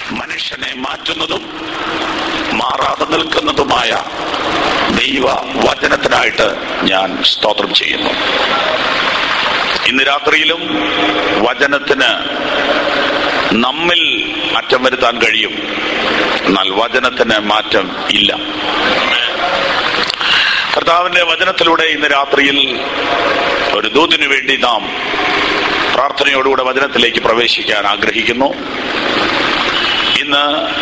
മനുഷ്യനെ മാറ്റുന്നതും മാറാതെ നിൽക്കുന്നതുമായ ദൈവ വചനത്തിനായിട്ട് ഞാൻ സ്തോത്രം ചെയ്യുന്നു ഇന്ന് രാത്രിയിലും വചനത്തിന് നമ്മിൽ മാറ്റം വരുത്താൻ കഴിയും എന്നാൽ വചനത്തിന് മാറ്റം ഇല്ല കർത്താവിന്റെ വചനത്തിലൂടെ ഇന്ന് രാത്രിയിൽ ഒരു ദൂതിനു വേണ്ടി നാം പ്രാർത്ഥനയോടുകൂടെ വചനത്തിലേക്ക് പ്രവേശിക്കാൻ ആഗ്രഹിക്കുന്നു ഇന്ന്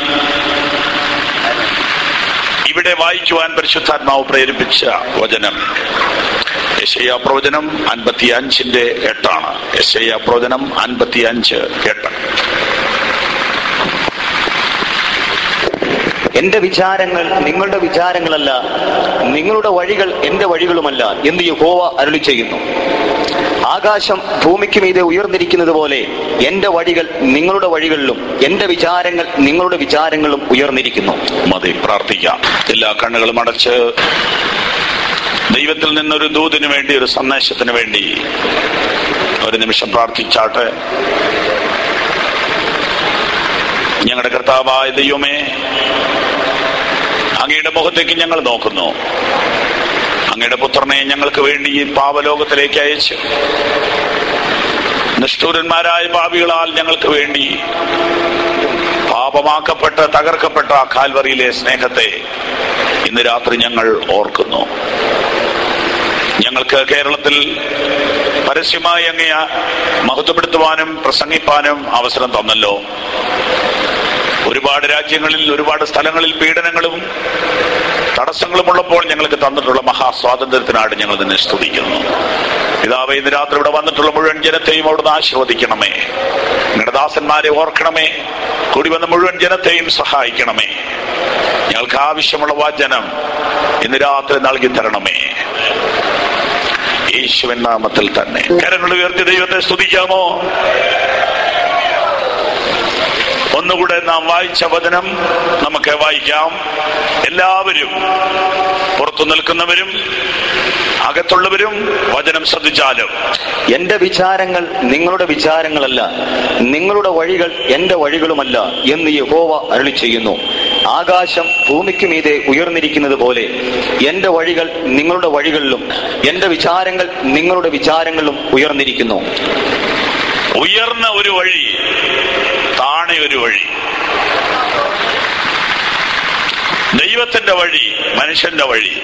ഇവിടെ വായിക്കുവാൻ പരിശുദ്ധാത്മാവ് പ്രേരിപ്പിച്ച വചനം യശയ പ്രവചനം അൻപത്തി അഞ്ചിന്റെ എട്ടാണ് യശയ പ്രവചനം അൻപത്തി അഞ്ച് എട്ട് എന്റെ വിചാരങ്ങൾ നിങ്ങളുടെ വിചാരങ്ങളല്ല നിങ്ങളുടെ വഴികൾ എന്റെ വഴികളുമല്ല എന്ന് യഹോവ അരുളി ചെയ്യുന്നു ആകാശം ഭൂമിക്ക് മീതെ ഉയർന്നിരിക്കുന്നത് പോലെ എന്റെ വഴികൾ നിങ്ങളുടെ വഴികളിലും എന്റെ വിചാരങ്ങൾ നിങ്ങളുടെ വിചാരങ്ങളും ഉയർന്നിരിക്കുന്നു മതി പ്രാർത്ഥിക്കാം എല്ലാ കണ്ണുകളും അടച്ച് ദൈവത്തിൽ നിന്നൊരു ദൂതിനു വേണ്ടി ഒരു സന്ദേശത്തിന് വേണ്ടി ഒരു നിമിഷം പ്രാർത്ഥിച്ചാട്ടെ ഞങ്ങളുടെ കർത്താവായ ദൈവമേ അങ്ങയുടെ മുഖത്തേക്ക് ഞങ്ങൾ നോക്കുന്നു അങ്ങയുടെ പുത്രനെ ഞങ്ങൾക്ക് വേണ്ടി ഈ പാവലോകത്തിലേക്ക് അയച്ച് നിഷ്ഠൂരന്മാരായ പാപികളാൽ ഞങ്ങൾക്ക് വേണ്ടി പാപമാക്കപ്പെട്ട് തകർക്കപ്പെട്ട ആ കാൽവറിയിലെ സ്നേഹത്തെ ഇന്ന് രാത്രി ഞങ്ങൾ ഓർക്കുന്നു ഞങ്ങൾക്ക് കേരളത്തിൽ പരസ്യമായി അങ്ങയ മഹത്വപ്പെടുത്തുവാനും പ്രസംഗിപ്പാനും അവസരം തന്നല്ലോ ഒരുപാട് രാജ്യങ്ങളിൽ ഒരുപാട് സ്ഥലങ്ങളിൽ പീഡനങ്ങളും തടസ്സങ്ങളും ഉള്ളപ്പോൾ ഞങ്ങൾക്ക് തന്നിട്ടുള്ള മഹാസ്വാതന്ത്ര്യത്തിനായിട്ട് ഞങ്ങൾ നിന്നെ സ്തുതിക്കുന്നു പിതാവേ ഇന്ന് രാത്രി ഇവിടെ വന്നിട്ടുള്ള മുഴുവൻ ജനത്തെയും അവിടുന്ന് ആശീർവദിക്കണമേ നിങ്ങളുടെ ദാസന്മാരെ ഓർക്കണമേ കൂടി വന്ന മുഴുവൻ ജനത്തെയും സഹായിക്കണമേ ഞങ്ങൾക്ക് ആവശ്യമുള്ള വചനം ഇന്ന് രാത്രി നൽകി തരണമേ യേശുവൻ നാമത്തിൽ തന്നെ കരങ്ങൾ ഉയർത്തി ദൈവത്തെ സ്തുതിക്കാമോ ഒന്നുകൂടെ നാം വായിച്ച വചനം നമുക്ക് വായിക്കാം എല്ലാവരും പുറത്തു നിൽക്കുന്നവരും അകത്തുള്ളവരും വചനം ശ്രദ്ധിച്ചാലും എന്റെ വിചാരങ്ങൾ നിങ്ങളുടെ വിചാരങ്ങളല്ല നിങ്ങളുടെ വഴികൾ എന്റെ വഴികളുമല്ല എന്ന് യഹോവ അരുളി ചെയ്യുന്നു ആകാശം ഭൂമിക്ക് മീതെ ഉയർന്നിരിക്കുന്നത് പോലെ എന്റെ വഴികൾ നിങ്ങളുടെ വഴികളിലും എന്റെ വിചാരങ്ങൾ നിങ്ങളുടെ വിചാരങ്ങളിലും ഉയർന്നിരിക്കുന്നു ഉയർന്ന ഒരു വഴി താണെ ഒരു വഴി ദൈവത്തിന്റെ വഴി മനുഷ്യന്റെ വഴി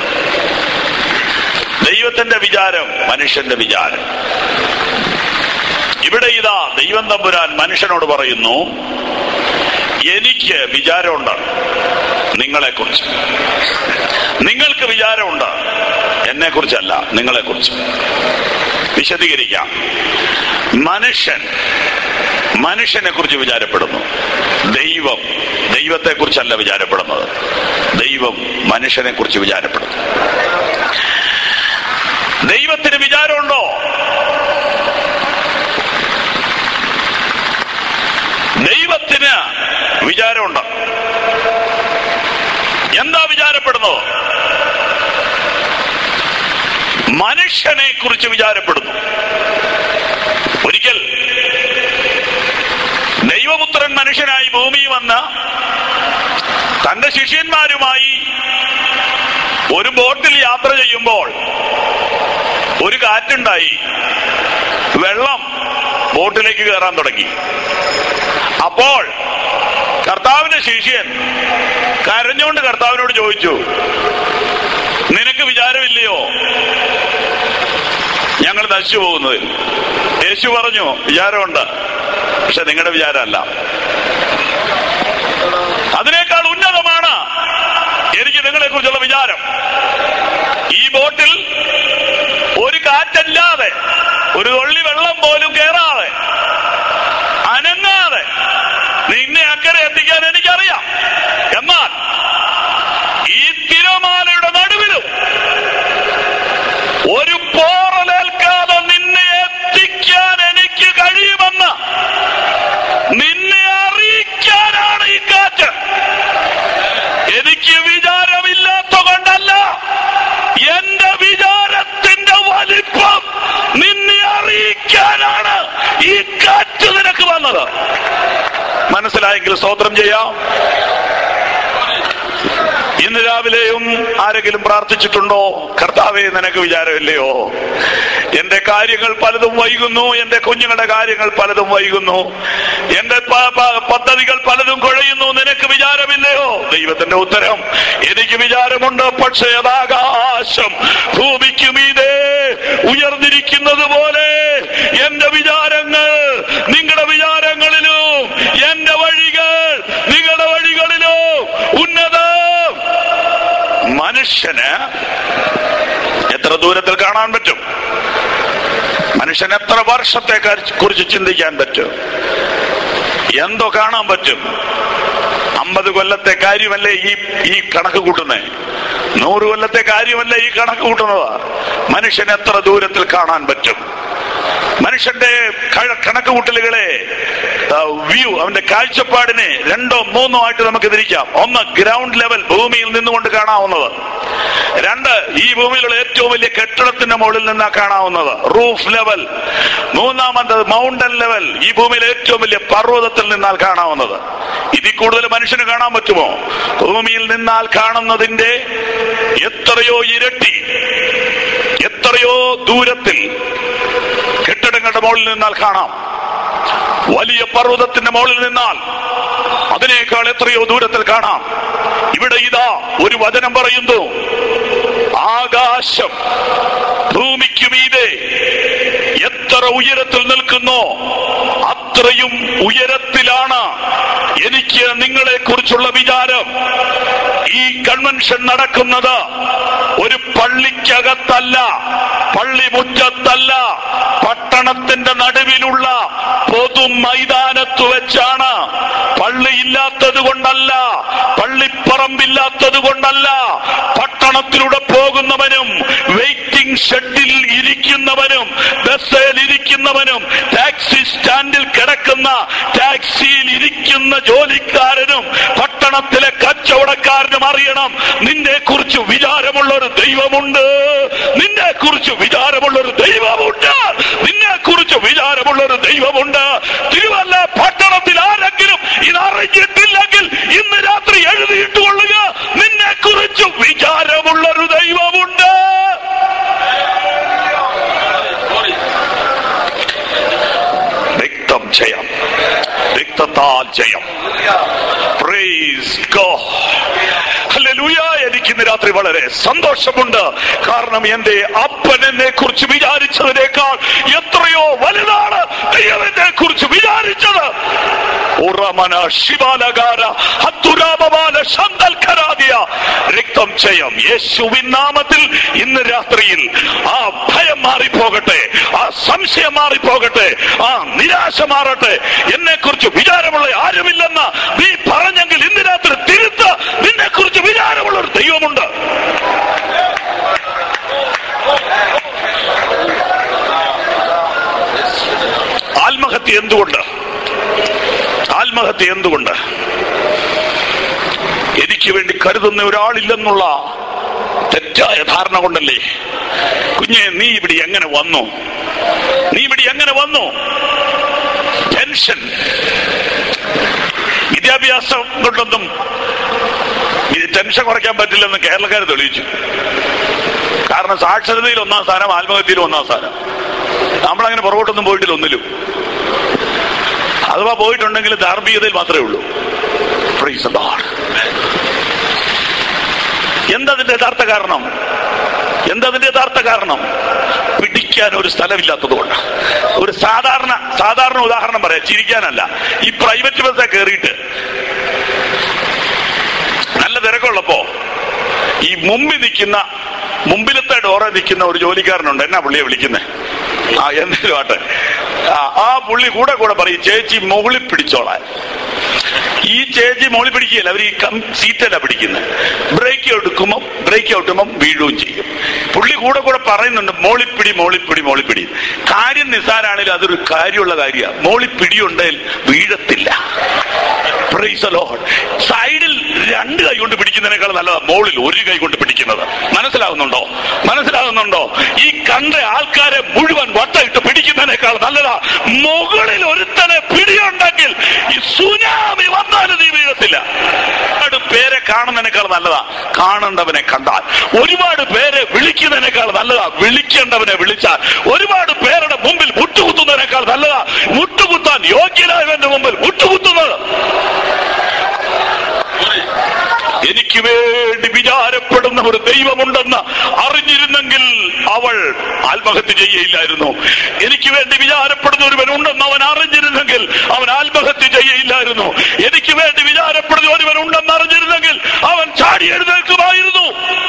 ദൈവത്തിന്റെ വിചാരം മനുഷ്യന്റെ വിചാരം ഇവിടെ ഇതാ ദൈവം തമ്പുരാൻ മനുഷ്യനോട് പറയുന്നു എനിക്ക് വിചാരമുണ്ട് നിങ്ങളെ കുറിച്ച് നിങ്ങൾക്ക് വിചാരമുണ്ട് എന്നെ കുറിച്ചല്ല നിങ്ങളെ കുറിച്ച് വിശദീകരിക്കാം മനുഷ്യൻ മനുഷ്യനെ കുറിച്ച് വിചാരപ്പെടുന്നു ദൈവം ദൈവത്തെ കുറിച്ചല്ല വിചാരപ്പെടുന്നത് ദൈവം മനുഷ്യനെ കുറിച്ച് വിചാരപ്പെടുന്നു ദൈവത്തിന് വിചാരമുണ്ടോ ദൈവത്തിന് വിചാരമുണ്ട് എന്താ വിചാരപ്പെടുന്നത് മനുഷ്യനെ കുറിച്ച് വിചാരപ്പെടുന്നു ഒരിക്കൽ ദൈവപുത്രൻ മനുഷ്യനായി ഭൂമി വന്ന തന്റെ ശിഷ്യന്മാരുമായി ഒരു ബോട്ടിൽ യാത്ര ചെയ്യുമ്പോൾ ഒരു കാറ്റുണ്ടായി വെള്ളം ബോട്ടിലേക്ക് കയറാൻ തുടങ്ങി അപ്പോൾ കർത്താവിന്റെ ശിഷ്യൻ കരഞ്ഞുകൊണ്ട് കർത്താവിനോട് ചോദിച്ചു നിനക്ക് വിചാരമില്ലയോ ഞങ്ങൾ നശിച്ചു പോകുന്നത് യേശു പറഞ്ഞു വിചാരമുണ്ട് പക്ഷെ നിങ്ങളുടെ വിചാരമല്ല അതിനേക്കാൾ ഉന്നതമാണ് എനിക്ക് നിങ്ങളെ കുറിച്ചുള്ള വിചാരം ഈ ബോട്ടിൽ ഒരു കാറ്റല്ലാതെ ഒരു തുള്ളി വെള്ളം പോലും കയറാതെ അനങ്ങാതെ നിന്നെ അക്കരെ എത്തിക്കാൻ എനിക്കറിയാം എന്നാൽ ഈ തിരമാലയുടെ നടുവിലും ഒരു പോറലേൽക്കാതെ നിന്നെ എത്തിക്കാൻ എനിക്ക് കഴിയുമെന്ന് നിന്നെ അറിയിക്കാനാണ് ഈ കാറ്റ് എനിക്ക് വിചാരമില്ലാത്ത കൊണ്ടല്ല എന്റെ വിചാരത്തിന്റെ വലിപ്പം നിന്നെ അറിയിക്കാനാണ് ഈ കാറ്റ് നിനക്ക് വന്നത് മനസ്സിലായി മനസ്സിലായെങ്കിൽ സ്തോത്രം ചെയ്യാം ഇന്ന് രാവിലെയും ആരെങ്കിലും പ്രാർത്ഥിച്ചിട്ടുണ്ടോ കർത്താവെ നിനക്ക് വിചാരമില്ലയോ എന്റെ കാര്യങ്ങൾ പലതും വൈകുന്നു എന്റെ കുഞ്ഞുങ്ങളുടെ കാര്യങ്ങൾ പലതും വൈകുന്നു എന്റെ പ- പ- പദ്ധതികൾ പലതും കുഴയുന്നു നിനക്ക് വിചാരമില്ലയോ ദൈവത്തിന്റെ ഉത്തരം എനിക്ക് വിചാരമുണ്ട് പക്ഷേ അതാകാശം ഭൂമിക്ക് മീതെ ഉയർന്നിരിക്കുന്നത് പോലെ എന്റെ വിചാരങ്ങൾ നിങ്ങളുടെ വിചാരങ്ങളിലും എന്റെ വഴികൾ നിങ്ങളുടെ വഴികളിലും ഉന്നതം മനുഷ്യന് എത്ര ദൂരത്തിൽ കാണാൻ പറ്റും മനുഷ്യൻ എത്ര വർഷത്തെ കരി- കുറിച്ച് ചിന്തിക്കാൻ പറ്റും എന്തോ കാണാൻ പറ്റും അമ്പത് കൊല്ലത്തെ കാര്യമല്ലേ ഈ ഈ കണക്ക് കൂട്ടുന്നേ നൂറ് കൊല്ലത്തെ കാര്യമല്ലേ ഈ കണക്ക് കൂട്ടുന്നത് മനുഷ്യൻ എത്ര ദൂരത്തിൽ കാണാൻ പറ്റും മനുഷ്യന്റെ ക- കണക്ക് കൂട്ടലുകളെ വ്യൂ അവന്റെ കാഴ്ചപ്പാടിനെ രണ്ടോ മൂന്നോ ആയിട്ട് നമുക്ക് തിരിക്കാം ഒന്ന് ഗ്രൗണ്ട് ലെവൽ ഭൂമിയിൽ നിന്നുകൊണ്ട് കാണാവുന്നത് രണ്ട് ഈ ഭൂമിയിലുള്ള ഏറ്റവും വലിയ കെട്ടിടത്തിന്റെ മുകളിൽ നിന്നാ കാണാവുന്നത് റൂഫ് ലെവൽ മൂന്നാമത്തത് മൗണ്ടൻ ലെവൽ ഈ ഭൂമിയിലെ ഏറ്റവും വലിയ പർവ്വതത്തിൽ നിന്നാൽ കാണാവുന്നത് ഇതിൽ കൂടുതൽ മനുഷ്യന് കാണാൻ പറ്റുമോ ഭൂമിയിൽ നിന്നാൽ കാണുന്നതിന്റെ എത്രയോ ഇരട്ടി എത്രയോ ദൂരത്തിൽ കെട്ടിടങ്ങളുടെ മുകളിൽ നിന്നാൽ കാണാം വലിയ പർവ്വതത്തിന്റെ മുകളിൽ നിന്നാൽ അതിനേക്കാൾ എത്രയോ ദൂരത്തിൽ കാണാം ഇവിടെ ഇതാ ഒരു വചനം പറയുന്നു ആകാശം ഭൂമിക്ക് മീതെ എത്ര ഉയരത്തിൽ നിൽക്കുന്നോ അത്രയും ഉയരത്തിലാണ് എനിക്ക് നിങ്ങളെ കുറിച്ചുള്ള വിചാരം ഈ കൺവെൻഷൻ നടക്കുന്നത് ഒരു പള്ളിക്കകത്തല്ല പള്ളി മുറ്റത്തല്ല പട്ടണത്തിന്റെ നടുവിലുള്ള പൊതു മൈതാനത്ത് വെച്ചാണ് പള്ളിയില്ലാത്തത് കൊണ്ടല്ല പള്ളിപ്പറമ്പില്ലാത്തത് കൊണ്ടല്ല പട്ടണത്തിലൂടെ പോകുന്നവനും വെയിറ്റിംഗ് ഷെഡിൽ ഇരിക്കുന്നവനും ബസ്സിൽ ഇരിക്കുന്നവനും ടാക്സി സ്റ്റാൻഡിൽ കിടക്കുന്ന ടാക്സിയിൽ ഇരിക്കുന്ന ജോലിക്കാരനും പട്ടണത്തിലെ കച്ചവടക്കാരനും അറിയണം നിന്നെ കുറിച്ച് വിചാരമുള്ള ഒരു ദൈവമുണ്ട് നിന്നെ കുറിച്ച് വിചാരമുള്ള ഒരു ദൈവമുണ്ട് നിന്നെ കുറിച്ച് വിചാരമുള്ള ഒരു ദൈവമുണ്ട് തിരുവല്ല പട്ടണത്തിൽ ആരെങ്കിലും ഇത് അറിഞ്ഞിട്ടില്ലെങ്കിൽ ഇന്ന് രാത്രി എഴുതിയിട്ട് കൊള്ളുക നിന്നെ കുറിച്ച് വിചാരമുള്ള ഒരു ദൈവമുണ്ട് വ്യക്തം ജയം വ്യക്തത്താൽ ജയം പ്രൈസ് ഗോഡ് ഹല്ലേലൂയ എനിക്ക് ഇന്ന് രാത്രി വളരെ സന്തോഷമുണ്ട് കാരണം എന്റെ അപ്പൻ എന്നെ കുറിച്ച് വിചാരിച്ചതിനേക്കാൾ എത്രയോ വലുതാണ് ദൈവത്തെ കുറിച്ച് വിചാരിച്ചത് ഉറമന ശിവാലകാര ഹത്തുരാമമാല ശന്തൽഖരാദിയ രക്തം ജയം യേശുവിൻ നാമത്തിൽ ഇന്ന് രാത്രിയിൽ ആ ഭയം മാറിപ്പോകട്ടെ ആ സംശയം മാറിപ്പോകട്ടെ ആ നിരാശ മാറട്ടെ എന്നെ കുറിച്ച് വിചാരമുള്ള ആരുമില്ലെന്ന് നീ പറഞ്ഞെങ്കിൽ ഇന്ന് രാത്രി തിരുത്ത് നിന്നെ കുറിച്ച് വിചാരമുള്ള ഒരു ദൈവമുണ്ട് ആത്മഹത്യ എന്തുകൊണ്ട് ആത്മഹത്യ എന്തുകൊണ്ട് എനിക്ക് വേണ്ടി കരുതുന്ന ഒരാളില്ലെന്നുള്ള തെറ്റായ ധാരണ കൊണ്ടല്ലേ കുഞ്ഞെ നീ ഇവിടെ എങ്ങനെ വന്നു നീ ഇവിടെ എങ്ങനെ വന്നു ടെൻഷൻ വിദ്യാഭ്യാസം കൊണ്ടൊന്നും ഇത് ടെൻഷൻ കുറയ്ക്കാൻ പറ്റില്ലെന്ന് കേരളക്കാർ തെളിയിച്ചു കാരണം സാക്ഷരതയിൽ ഒന്നാം സ്ഥാനം ആത്മഹത്യയിൽ ഒന്നാം സ്ഥാനം നമ്മളങ്ങനെ പുറകോട്ടൊന്നും പോയിട്ടില്ല ഒന്നിലും അഥവാ പോയിട്ടുണ്ടെങ്കിൽ ധാർമ്മികതയിൽ മാത്രമേ ഉള്ളൂ Praise the Lord. എന്തതിന്റെ യഥാർത്ഥ കാരണം എന്തതിന്റെ യഥാർത്ഥ കാരണം പിടിക്കാൻ ഒരു സ്ഥലമില്ലാത്തത് കൊണ്ട് ഒരു സാധാരണ സാധാരണ ഉദാഹരണം പറയാം ചിരിക്കാനല്ല ഈ പ്രൈവറ്റ് ബസ്സെ കയറിയിട്ട് നല്ല തിരക്കുള്ളപ്പോ ഈ മുമ്പിൽ നിൽക്കുന്ന മുമ്പിലത്തെ ഡോറെ നിൽക്കുന്ന ഒരു ജോലിക്കാരനുണ്ട് എന്നാ പുള്ളിയെ വിളിക്കുന്നത് ആ എന്തെങ്കിലും ആട്ടെ ആ, ആ പുള്ളി കൂടെ കൂടെ പറയും ചേച്ചി മുകളിൽ പിടിച്ചോളാൻ ഈ ചേച്ചി മുകളിൽ പിടിക്കുകയല്ല അവർ ഈ കം സീറ്റല്ല പിടിക്കുന്നത് ബ്രേക്ക് എടുക്കുമ്പോൾ ബ്രേക്ക് ഔട്ടുമ്പോൾ വീഴുകയും ചെയ്യും പുള്ളി കൂടെ കൂടെ പറയുന്നുണ്ട് മോളിപ്പിടി മോളിപ്പിടി മോളിപ്പിടി കാര്യം നിസ്സാരാണെങ്കിലും അതൊരു കാര്യമുള്ള കാര്യമാണ് മോളിപ്പിടി ഉണ്ടെങ്കിൽ വീഴത്തില്ല Praise the Lord. സൈഡിൽ രണ്ട് കൈ കൊണ്ട് പിടിക്കുന്നതിനേക്കാൾ നല്ലതാ മോളിൽ ഒരു കൈ കൊണ്ട് പിടിക്കുന്നത് മനസ്സിലാകുന്നുണ്ടോ മനസ്സിലാകുന്നുണ്ടോ ഈ കണ്ട ആൾക്കാരെ മുഴുവൻ വട്ടയിട്ട് പിടിക്കുന്നതിനേക്കാൾ നല്ലതാ മുകളിൽ ഒരുത്തനെ പിടിയുണ്ടെങ്കിൽ ഈ സുനാമി വന്ന കാണുന്നതിനേക്കാൾ നല്ലതാ കാണേണ്ടവനെ കണ്ടാൽ ഒരുപാട് പേരെ വിളിക്കുന്നതിനേക്കാൾ നല്ലതാ വിളിക്കേണ്ടവനെ വിളിച്ചാൽ ഒരുപാട് പേരുടെ മുമ്പിൽ മുട്ടുകുത്തുന്നതിനേക്കാൾ നല്ലതാ മുട്ടുകുത്താൻ യോഗ്യനായവന്റെ മുമ്പിൽ മുട്ടുകുത്തുന്നത് എനിക്ക് വേണ്ടി വിചാരപ്പെടുന്ന ഒരു ദൈവമുണ്ടെന്ന് അറിഞ്ഞിരുന്നെങ്കിൽ അവൾ ആത്മഹത്യ ചെയ്യയില്ലായിരുന്നു എനിക്ക് വേണ്ടി വിചാരപ്പെടുന്ന ഒരുവനുണ്ടെന്ന് അവൻ അറിഞ്ഞിരുന്നെങ്കിൽ അവൻ ആത്മഹത്യ ചെയ്യയില്ലായിരുന്നു എനിക്ക് വേണ്ടി വിചാരപ്പെടുന്ന ഒരുവനുണ്ടെന്ന് അറിഞ്ഞിരുന്നെങ്കിൽ അവൻ ചാടി എഴുന്നേൽക്കുമായിരുന്നു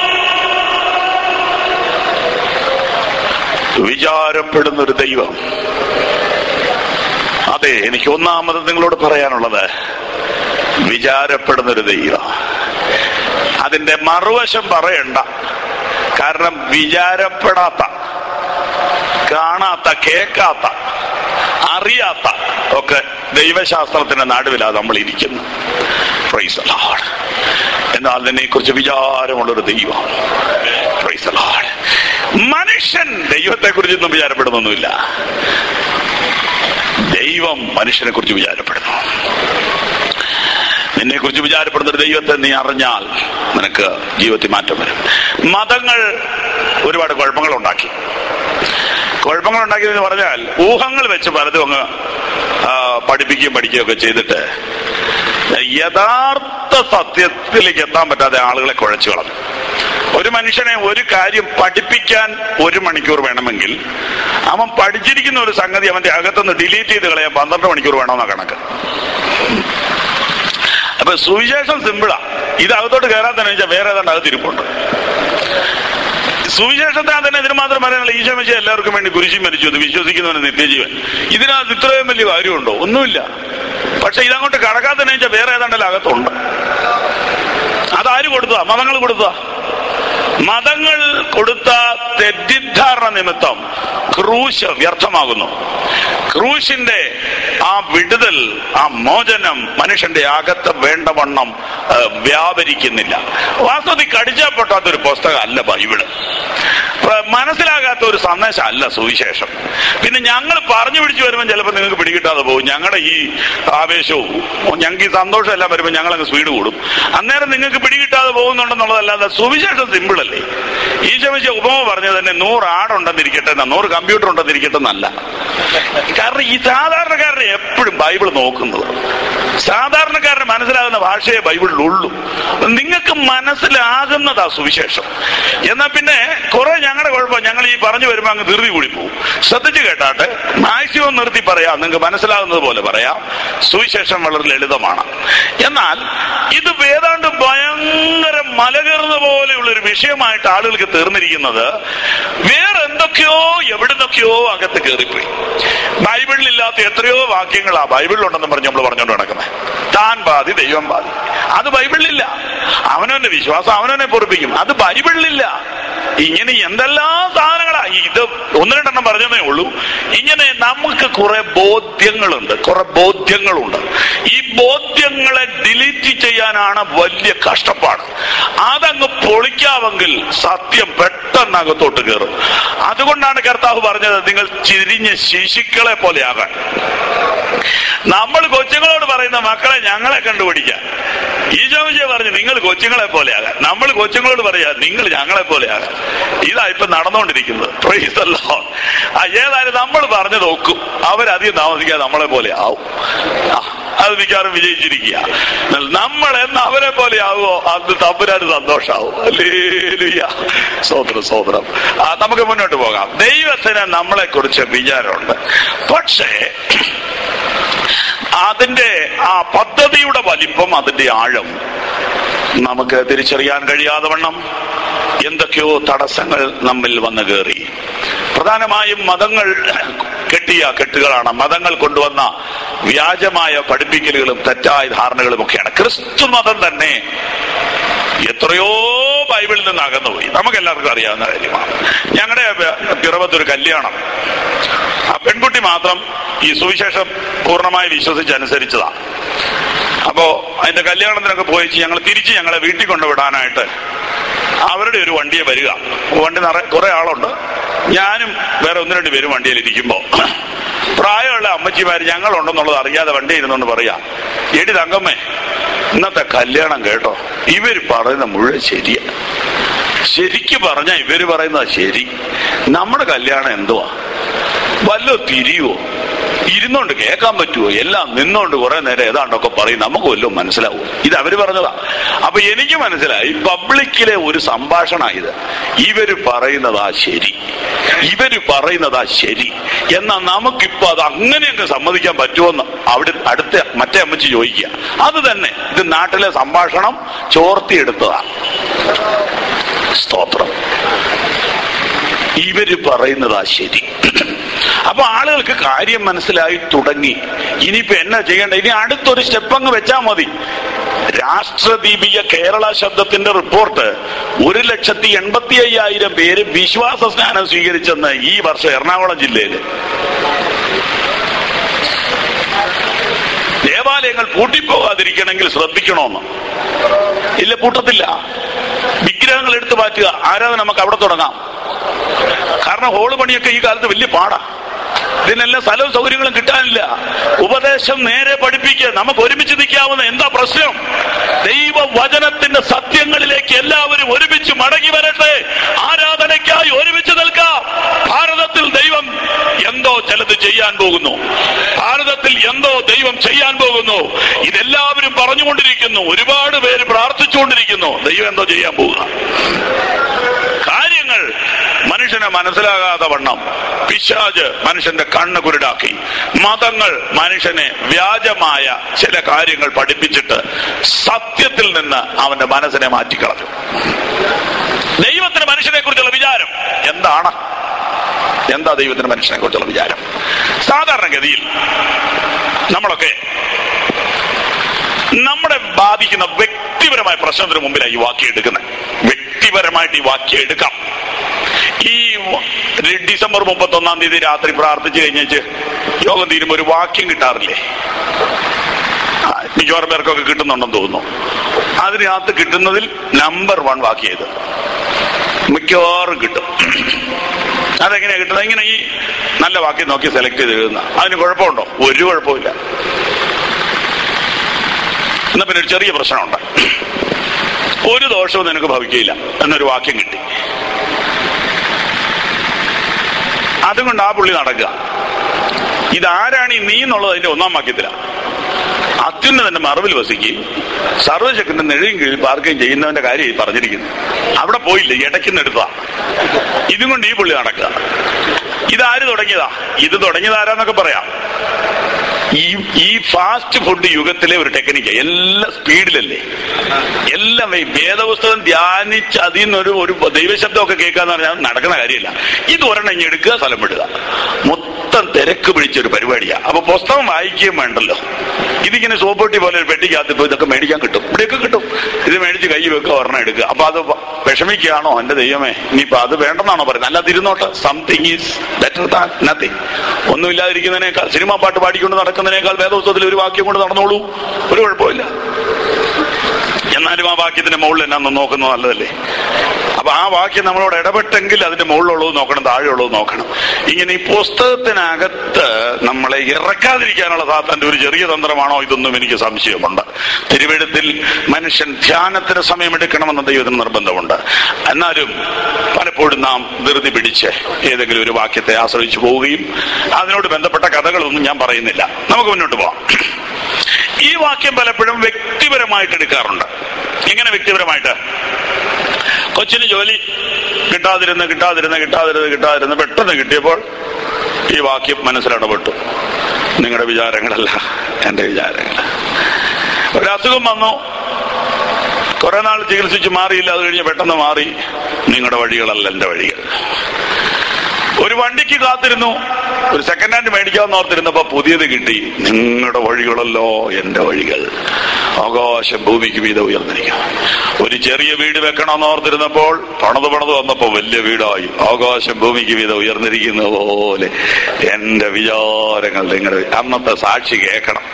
വിചാരപ്പെടുന്ന ഒരു ദൈവം അതെ എനിക്ക് ഒന്നാമത് നിങ്ങളോട് പറയാനുള്ളത് വിചാരപ്പെടുന്ന ഒരു ദൈവം അതിന്റെ മറുവശം പറയണ്ട കാരണം വിചാരപ്പെടാത്ത കാണാത്ത കേൾക്കാത്ത അറിയാത്ത ഒക്കെ ദൈവശാസ്ത്രത്തിന്റെ നടുവിലാണ് നമ്മൾ ഇരിക്കുന്നത് Praise the Lord. എന്നാൽ അതിനെ കുറിച്ച് വിചാരമുള്ളൊരു ദൈവം Praise the Lord. മനുഷ്യൻ ദൈവത്തെ കുറിച്ചൊന്നും വിചാരപ്പെടുന്നൊന്നുമില്ല ദൈവം മനുഷ്യനെ കുറിച്ച് വിചാരപ്പെടുന്നു നിന്നെ കുറിച്ച് വിചാരപ്പെടുന്ന ഒരു ദൈവത്തെ നീ അറിഞ്ഞാൽ നിനക്ക് ജീവിതത്തിൽ മാറ്റം വരും മതങ്ങൾ ഒരുപാട് കുഴപ്പങ്ങൾ ഉണ്ടാക്കി കുഴപ്പങ്ങൾ ഉണ്ടാക്കിയതെന്ന് പറഞ്ഞാൽ ഊഹങ്ങൾ വെച്ച് പലതും അങ്ങ് ആ, പഠിപ്പിക്കുകയും പഠിക്കുകയും ഒക്കെ ചെയ്തിട്ട് യഥാർത്ഥ സത്യത്തിലേക്ക് എത്താൻ പറ്റാതെ ആളുകളെ കുഴച്ചു കളഞ്ഞു ഒരു മനുഷ്യനെ ഒരു കാര്യം പഠിപ്പിക്കാൻ ഒരു മണിക്കൂർ വേണമെങ്കിൽ അവൻ പഠിച്ചിരിക്കുന്ന ഒരു സംഗതി അവന്റെ അകത്തുനിന്ന് ഡിലീറ്റ് ചെയ്ത് കളയാൻ പന്ത്രണ്ട് മണിക്കൂർ വേണമെന്ന കണക്ക് അപ്പൊ സുവിശേഷം സിമ്പിളാ ഇത് അകത്തോട്ട് കയറാൻ തന്നെ വെച്ചാൽ വേറെ ഏതാണ്ട് അകത്ത് ഇരിപ്പുണ്ട് സുവിശേഷത്തെ തന്നെ ഇതിന് മാത്രം പറയാനുള്ള ഈശോ മെസ്സി എല്ലാവർക്കും വേണ്ടി കുരിശി മരിച്ചു അത് വിശ്വസിക്കുന്നവന് നിത്യജീവൻ ഇതിനകത്ത് ഇത്രയും വലിയ കാര്യമുണ്ടോ ഒന്നുമില്ല പക്ഷെ ഇതങ്ങോട്ട് കടക്കാൻ തന്നെ വെച്ചാൽ വേറെ ഏതാണ്ടല്ല അകത്തുണ്ട് അതാര് കൊടുത്തതാ മതങ്ങൾ കൊടുത്തതാ മതങ്ങൾ കൊടുത്ത തെറ്റിദ്ധാരണ നിമിത്തം ക്രൂശ് വ്യർത്ഥമാകുന്നു ക്രൂശിന്റെ ആ വിടുതൽ ആ മോചനം മനുഷ്യന്റെ അകത്ത് വേണ്ടവണ്ണം ആ, വ്യാപരിക്കുന്നില്ല വാസ്തവത്തിൽ കടിച്ചാൽ പൊട്ടാത്ത ഒരു പുസ്തകം അല്ല ബൈബിള് പ്ര- മനസ്സിലാകാത്ത ഒരു സന്ദേശം അല്ല സുവിശേഷം പിന്നെ ഞങ്ങൾ പറഞ്ഞു പിടിച്ചു വരുമ്പോൾ ചിലപ്പോൾ നിങ്ങൾക്ക് പിടികിട്ടാതെ പോകും ഞങ്ങളുടെ ഈ ആവേശവും ഞങ്ങൾക്ക് ഈ സന്തോഷം എല്ലാം വരുമ്പോൾ ഞങ്ങൾ അങ്ങ് സ്പീഡ് കൂടും അന്നേരം നിങ്ങൾക്ക് പിടികിട്ടാതെ പോകുന്നുണ്ടെന്നുള്ളതല്ലാതെ സുവിശേഷം സിമ്പിൾ അല്ലേ ഈശോമിച്ച ഉപമ പറഞ്ഞത് തന്നെ നൂറ് ആടുണ്ടെന്നിരിക്കട്ടെ എന്നാ, നൂറ് കമ്പ്യൂട്ടർ ഉണ്ടെന്നിരിക്കട്ടെ എന്നല്ല കാരണം ഈ സാധാരണക്കാരനെ എപ്പോഴും ബൈബിൾ നോക്കുന്നത് സാധാരണക്കാരന് മനസ്സിലാകുന്ന ഭാഷയെ ബൈബിളിലുള്ളൂ നിങ്ങൾക്ക് മനസ്സിലാകുന്നതാ സുവിശേഷം എന്നാ പിന്നെ കുറെ ഞങ്ങളുടെ കുഴപ്പം ഞങ്ങൾ ഈ പറഞ്ഞു വരുമ്പോൾ അങ്ങ് ധൃതി കൂടി പോകും ശ്രദ്ധിച്ചു കേട്ടാട്ടെ മാക്സിമം നിർത്തി പറയാം നിങ്ങൾക്ക് മനസ്സിലാകുന്നത് പോലെ പറയാം സുവിശേഷം വളരെ ലളിതമാണ് എന്നാൽ ഇത് ഏതാണ്ട് ഭയങ്കര മലകേറുന്ന പോലെയുള്ള ഒരു വിഷയമായിട്ട് ആളുകൾക്ക് തീർന്നിരിക്കുന്നത് വേറെ എന്തൊക്കെയോ എവിടുന്നൊക്കെയോ അകത്ത് കയറിപ്പോയി ബൈബിളിൽ ഇല്ലാത്ത എത്രയോ വാക്യങ്ങളാ ബൈബിളിലുണ്ടെന്ന് പറഞ്ഞ് നമ്മൾ പറഞ്ഞുകൊണ്ട് നടക്കുന്നത് താൻ ബാധി ദൈവം ബാധി അത് ബൈബിളിലില്ല അവനവന്റെ വിശ്വാസം അവനവനെ പൊറപ്പിക്കും അത് ബൈബിളിലില്ല ഇങ്ങനെ എന്തെല്ലാം സാധനങ്ങളാ ഇത് ഒന്ന് രണ്ടെണ്ണം പറഞ്ഞതേ ഉള്ളൂ ഇങ്ങനെ നമുക്ക് കുറെ ബോധ്യങ്ങളുണ്ട് കുറെ ബോധ്യങ്ങളുണ്ട് ഈ ബോധ്യങ്ങളെ ഡിലീറ്റ് ചെയ്യാനാണ് വലിയ കഷ്ടപ്പാട് അതങ്ങ് പൊളിക്കാമെങ്കിൽ സത്യം പെട്ടെന്ന് അകത്തോട്ട് കയറും അതുകൊണ്ടാണ് കർത്താവ് പറഞ്ഞത് നിങ്ങൾ ചിരിഞ്ഞ ശിശുക്കളെ പോലെയാകാൻ നമ്മൾ കൊച്ചുങ്ങളോട് പറയുന്ന മക്കളെ ഞങ്ങളെ കണ്ടുപിടിക്കാൻ ഈശോമിശ പറഞ്ഞു നിങ്ങൾ കൊച്ചുങ്ങളെ പോലെയാകാൻ നമ്മൾ കൊച്ചുങ്ങളോട് പറയാ നിങ്ങൾ ഞങ്ങളെ പോലെയാകാൻ ഇതാ ഇപ്പൊ നടന്നുകൊണ്ടിരിക്കുന്നത് Praise the Lord. ആ ഏതായാലും നമ്മൾ പറഞ്ഞു നോക്കും അവരധികം താമസിക്കാതെ നമ്മളെ പോലെ ആവും ആ, അത് മിക്കവാറും വിജയിച്ചിരിക്കുക എന്നാൽ നമ്മൾ എന്ന് അവരെ പോലെ ആവുമോ അത് തമ്പുരാന് സന്തോഷാവും അല്ലേലുയ്യ സ്വോത്രം സ്വോത്രം ആ, നമുക്ക് മുന്നോട്ട് പോകാം ദൈവത്തിന് നമ്മളെ കുറിച്ച് വിചാരമുണ്ട് പക്ഷേ അതിന്റെ ആ പദ്ധതിയുടെ വലിപ്പം അതിന്റെ ആഴം നമുക്ക് തിരിച്ചറിയാൻ കഴിയാതെ വണ്ണം എന്തൊക്കെയോ തടസ്സങ്ങൾ നമ്മിൽ വന്നു കയറി പ്രധാനമായും മതങ്ങൾ കെട്ടിയ കെട്ടുകളാണ് മതങ്ങൾ കൊണ്ടുവന്ന വ്യാജമായ പഠിപ്പിക്കലുകളും തെറ്റായ ധാരണകളും ഒക്കെയാണ് ക്രിസ്തു മതം തന്നെ എത്രയോ ബൈബിളിൽ നിന്ന് അകന്നുപോയി നമുക്ക് എല്ലാവർക്കും അറിയാവുന്ന കാര്യമാണ് ഞങ്ങളുടെ പിറവത്തൊരു കല്യാണം ആ പെൺകുട്ടി മാത്രം ഈ സുവിശേഷം പൂർണ്ണമായി വിശ്വസിച്ചനുസരിച്ചതാണ് അപ്പോ അതിന്റെ കല്യാണത്തിനൊക്കെ പോയി ഞങ്ങൾ തിരിച്ച് ഞങ്ങളെ വീട്ടിൽ കൊണ്ടുവിടാനായിട്ട് അവരുടെ ഒരു വണ്ടിയെ വരിക വണ്ടി നിറ കുറെ ആളുണ്ട് ഞാനും വേറെ ഒന്ന് രണ്ട് പേരും വണ്ടിയിൽ ഇരിക്കുമ്പോ പ്രായമുള്ള അമ്മച്ചിമാര് ഞങ്ങളുണ്ടെന്നുള്ളത് അറിയാതെ വണ്ടി ഇരുന്നുകൊണ്ട് പറയാ എടി തങ്കമ്മേ ഇന്നത്തെ കല്യാണം കേട്ടോ ഇവര് പറയുന്ന മുഴുവൻ ശരിയാ ശരിക്ക് പറഞ്ഞ ഇവര് പറയുന്നത് ശരി നമ്മുടെ കല്യാണം എന്തുവാ വല്ല തിരിയുവോ ഇരുന്നോണ്ട് കേൾക്കാൻ പറ്റുമോ എല്ലാം നിന്നോണ്ട് കുറെ നേരം ഏതാണ്ടൊക്കെ പറയും നമുക്ക് വല്ലതും മനസ്സിലാവും ഇത് അവര് പറഞ്ഞതാ അപ്പൊ എനിക്ക് മനസ്സിലായി പബ്ലിക്കിലെ ഒരു സംഭാഷണ ഇത് ഇവര് പറയുന്നതാ ശരി ഇവര് പറയുന്നതാ ശരി എന്നാ നമുക്കിപ്പോ അത് അങ്ങനെയൊക്കെ സമ്മതിക്കാൻ പറ്റുമെന്ന് അവിടെ അടുത്ത മറ്റേ അമ്മച്ചി ചോദിക്കുക അത് തന്നെ ഇത് നാട്ടിലെ സംഭാഷണം ചോർത്തിയെടുത്തതാ സ്തോത്രം ഇവര് പറയുന്നതാ ശരി അപ്പൊ ആളുകൾക്ക് കാര്യം മനസ്സിലായി തുടങ്ങി ഇനിയിപ്പോ എന്നാ ചെയ്യേണ്ട ഇനി അടുത്തൊരു സ്റ്റെപ്പ് അങ്ങ് വെച്ചാ മതി രാഷ്ട്രദീപിക കേരള ശബ്ദത്തിന്റെ റിപ്പോർട്ട് ഒരു ലക്ഷത്തി എൺപത്തി അയ്യായിരം പേര് വിശ്വാസ സ്നാനം സ്വീകരിച്ചെന്ന് ഈ വർഷം എറണാകുളം ജില്ലയില് ദേവാലയങ്ങൾ പൂട്ടിപ്പോകാതിരിക്കണമെങ്കിൽ ശ്രദ്ധിക്കണമെന്ന് ഇല്ല പൂട്ടത്തില്ല വിഗ്രഹങ്ങൾ എടുത്തു മാറ്റുക ആരാധന നമുക്ക് അവിടെ തുടങ്ങാം കാരണം ഹോള് പണിയൊക്കെ ഈ കാലത്ത് വലിയ പാടാ ഇതിനെല്ലാം സ്ഥലവും സൗകര്യങ്ങളും കിട്ടാനില്ല ഉപദേശം നേരെ പഠിപ്പിക്കുക നമുക്ക് ഒരുമിച്ച് നിൽക്കാവുന്ന എന്താ പ്രശ്നം ദൈവവചനത്തിന്റെ സത്യങ്ങളിലേക്ക് എല്ലാവരും ഒരുമിച്ച് മടങ്ങി വരട്ടെ ആരാധനയ്ക്കായി ഒരുമിച്ച് നിൽക്കാം ഭാരതത്തിൽ ദൈവം എന്തോ ചിലത് ചെയ്യാൻ പോകുന്നു ഭാരതത്തിൽ എന്തോ ദൈവം ചെയ്യാൻ പോകുന്നു ഇതെല്ലാവരും പറഞ്ഞുകൊണ്ടിരിക്കുന്നു ഒരുപാട് പേര് പ്രാർത്ഥിച്ചുകൊണ്ടിരിക്കുന്നു ദൈവം എന്തോ ചെയ്യാൻ പോവുക കാര്യങ്ങൾ മനുഷ്യനെ മനസ്സിലാകാതെ വണ്ണം പിശാജ് മനുഷ്യന്റെ കണ്ണ് കുരുടാക്കി മതങ്ങൾ മനുഷ്യനെ വ്യാജമായ ചില കാര്യങ്ങൾ പഠിപ്പിച്ചിട്ട് സത്യത്തിൽ നിന്ന് അവന്റെ മനസ്സിനെ മാറ്റിക്കളഞ്ഞു ദൈവത്തിന് മനുഷ്യനെ കുറിച്ചുള്ള വിചാരം എന്താണ് എന്താ ദൈവത്തിന് മനുഷ്യനെ കുറിച്ചുള്ള വിചാരം സാധാരണഗതിയിൽ നമ്മളൊക്കെ നമ്മളെ ബാധിക്കുന്ന വ്യക്തിപരമായ പ്രശ്നത്തിന് മുമ്പിലാണ് ഈ വാക്യം എടുക്കുന്നത് വ്യക്തിപരമായിട്ട് ഈ വാക്യം എടുക്കാം ഈ ഡിസംബർ മുപ്പത്തി ഒന്നാം തീയതി രാത്രി പ്രാർത്ഥിച്ചു കഴിഞ്ഞേച്ച് യോഗം തീരുമ്പോ ഒരു വാക്യം കിട്ടാറില്ലേ ആ, മിക്കവാറും പേർക്കൊക്കെ കിട്ടുന്നുണ്ടെന്ന് തോന്നുന്നു അതിനകത്ത് കിട്ടുന്നതിൽ നമ്പർ വൺ വാക്യം ഇത് മിക്കവാറും കിട്ടും അതെങ്ങനെയാ കിട്ടുന്നത് ഇങ്ങനെ ഈ നല്ല വാക്യം നോക്കി സെലക്ട് ചെയ്ത് എഴുതുന്ന അതിന് കുഴപ്പമുണ്ടോ ഒരു കുഴപ്പമില്ല എന്നാ പിന്നെ ഒരു ചെറിയ പ്രശ്നമുണ്ട് ഒരു ദോഷവും നിനക്ക് ഭവിക്കില്ല എന്നൊരു വാക്യം കിട്ടി അതുകൊണ്ട് ആ പുള്ളി നടക്കുക ഇതാരാണ് ഈ നീ എന്നുള്ളത് അതിന്റെ ഒന്നാം വാക്യത്തിലാണ് അത്യുന്നതന്റെ മറവിൽ വസിക്കുകയും സർവശക്തിന്റെ നെഴുയും കീഴിൽ പാർക്കുകയും ചെയ്യുന്നവന്റെ കാര്യം ഈ പറഞ്ഞിരിക്കുന്നു അവിടെ പോയില്ല ഇടയ്ക്കുന്നെടുത്താ ഇതും കൊണ്ട് ഈ പുള്ളി നടക്കുക ഇതാര് തുടങ്ങിയതാ ഇത് തുടങ്ങിയത് ആരാന്നൊക്കെ പറയാം ഈ ഈ ഫാസ്റ്റ് ഫുഡ് യുഗത്തിലെ ഒരു ടെക്നിക്ക് എല്ലാം സ്പീഡിലല്ലേ എല്ലാം ഈ വേദപുസ്തകം ധ്യാനിച്ച് അതിൽ നിന്നൊരു ഒരു ദൈവശബ്ദമൊക്കെ കേൾക്കാന്ന് പറഞ്ഞാൽ നടക്കുന്ന കാര്യമില്ല ഇത് ഒരെണ്ണം ഇങ്ങ് എടുക്കുക സ്ഥലം വിടുക മൊത്തം തിരക്ക് പിടിച്ചൊരു പരിപാടിയാ അപ്പൊ പുസ്തകം വായിക്കുകയും വേണ്ടല്ലോ ഇതിങ്ങനെ സോപ്പൊട്ടി പോലെ ഒരു പെട്ടിക്കകത്ത് ഇപ്പൊ ഇതൊക്കെ മേടിക്കാൻ കിട്ടും ഇവിടെയൊക്കെ കിട്ടും ഇത് മേടിച്ച് കൈ വെക്കുക ഒരെണ്ണം എടുക്കുക അപ്പൊ അത് വിഷമിക്കുകയാണോ എന്റെ ദൈവമേ ഇനിയിപ്പൊ അത് വേണ്ടെന്നാണോ പറയുന്നത് അല്ലാതെ ഇരുന്നോട്ടെ something is better than nothing ഒന്നുമില്ലാതിരിക്കുന്നതിനേക്കാൾ സിനിമാ പാട്ട് പാടിക്കൊണ്ട് നടക്കുന്നതിനേക്കാൾ വേദോത്സവത്തിൽ ഒരു വാക്യം കൊണ്ട് നടന്നോളൂ ഒരു കുഴപ്പമില്ല എന്നാലും ആ വാക്യത്തിന്റെ മുകളിൽ എന്നാന്ന് നോക്കുന്നത് നല്ലതല്ലേ അപ്പൊ ആ വാക്യം നമ്മളോട് ഇടപെട്ടെങ്കിൽ അതിന്റെ മുകളിലുള്ളത് നോക്കണം താഴെയുള്ളത് നോക്കണം ഇങ്ങനെ ഈ പുസ്തകത്തിനകത്ത് നമ്മളെ ഇറക്കാതിരിക്കാനുള്ള സാത്താന്റെ ഒരു ചെറിയ തന്ത്രമാണോ ഇതൊന്നും എനിക്ക് സംശയമുണ്ട് തിരുവെഴുത്തിൽ മനുഷ്യൻ ധ്യാനത്തിന് സമയമെടുക്കണമെന്ന ദൈവത്തിന് നിർബന്ധമുണ്ട് എന്നാലും പലപ്പോഴും നാം ധൃതി പിടിച്ച് ഏതെങ്കിലും ഒരു വാക്യത്തെ ആശ്രയിച്ചു പോവുകയും അതിനോട് ബന്ധപ്പെട്ട കഥകളൊന്നും ഞാൻ പറയുന്നില്ല നമുക്ക് മുന്നോട്ട് പോവാം ഈ വാക്യം പലപ്പോഴും വ്യക്തിപരമായിട്ട് എടുക്കാറുണ്ട് എങ്ങനെ വ്യക്തിപരമായിട്ട് കൊച്ചിന് ജോലി കിട്ടാതിരുന്ന് കിട്ടാതിരുന്ന് കിട്ടാതിരുന്ന് കിട്ടാതിരുന്ന് പെട്ടെന്ന് കിട്ടിയപ്പോൾ ഈ വാക്യം മനസ്സിലിടപെട്ടു നിങ്ങളുടെ വിചാരങ്ങളല്ല എന്റെ വിചാരങ്ങൾ ഒരു അസുഖം വന്നു കുറെ നാൾ ചികിത്സിച്ച് മാറിയില്ല അത് കഴിഞ്ഞ് പെട്ടെന്ന് മാറി നിങ്ങളുടെ വഴികളല്ല എന്റെ വഴികൾ ഒരു വണ്ടിക്ക് കാത്തിരുന്നു ഒരു സെക്കൻഡ് ഹാൻഡ് മേടിക്കാമെന്ന് ഓർത്തിരുന്നപ്പോ പുതിയത് കിട്ടി നിങ്ങളുടെ വഴികളല്ലോ എന്റെ വഴികൾ ആകാശം ഭൂമിക്ക് വീത ഉയർന്നിരിക്കും ഒരു ചെറിയ വീട് വെക്കണമെന്ന് ഓർത്തിരുന്നപ്പോൾ പണത് പണത് വന്നപ്പോ വലിയ വീടായി ആകാശം ഭൂമിക്ക് വീത ഉയർന്നിരിക്കുന്ന പോലെ എന്റെ വിചാരങ്ങൾ നിങ്ങളുടെ അന്നത്തെ സാക്ഷി കേൾക്കണം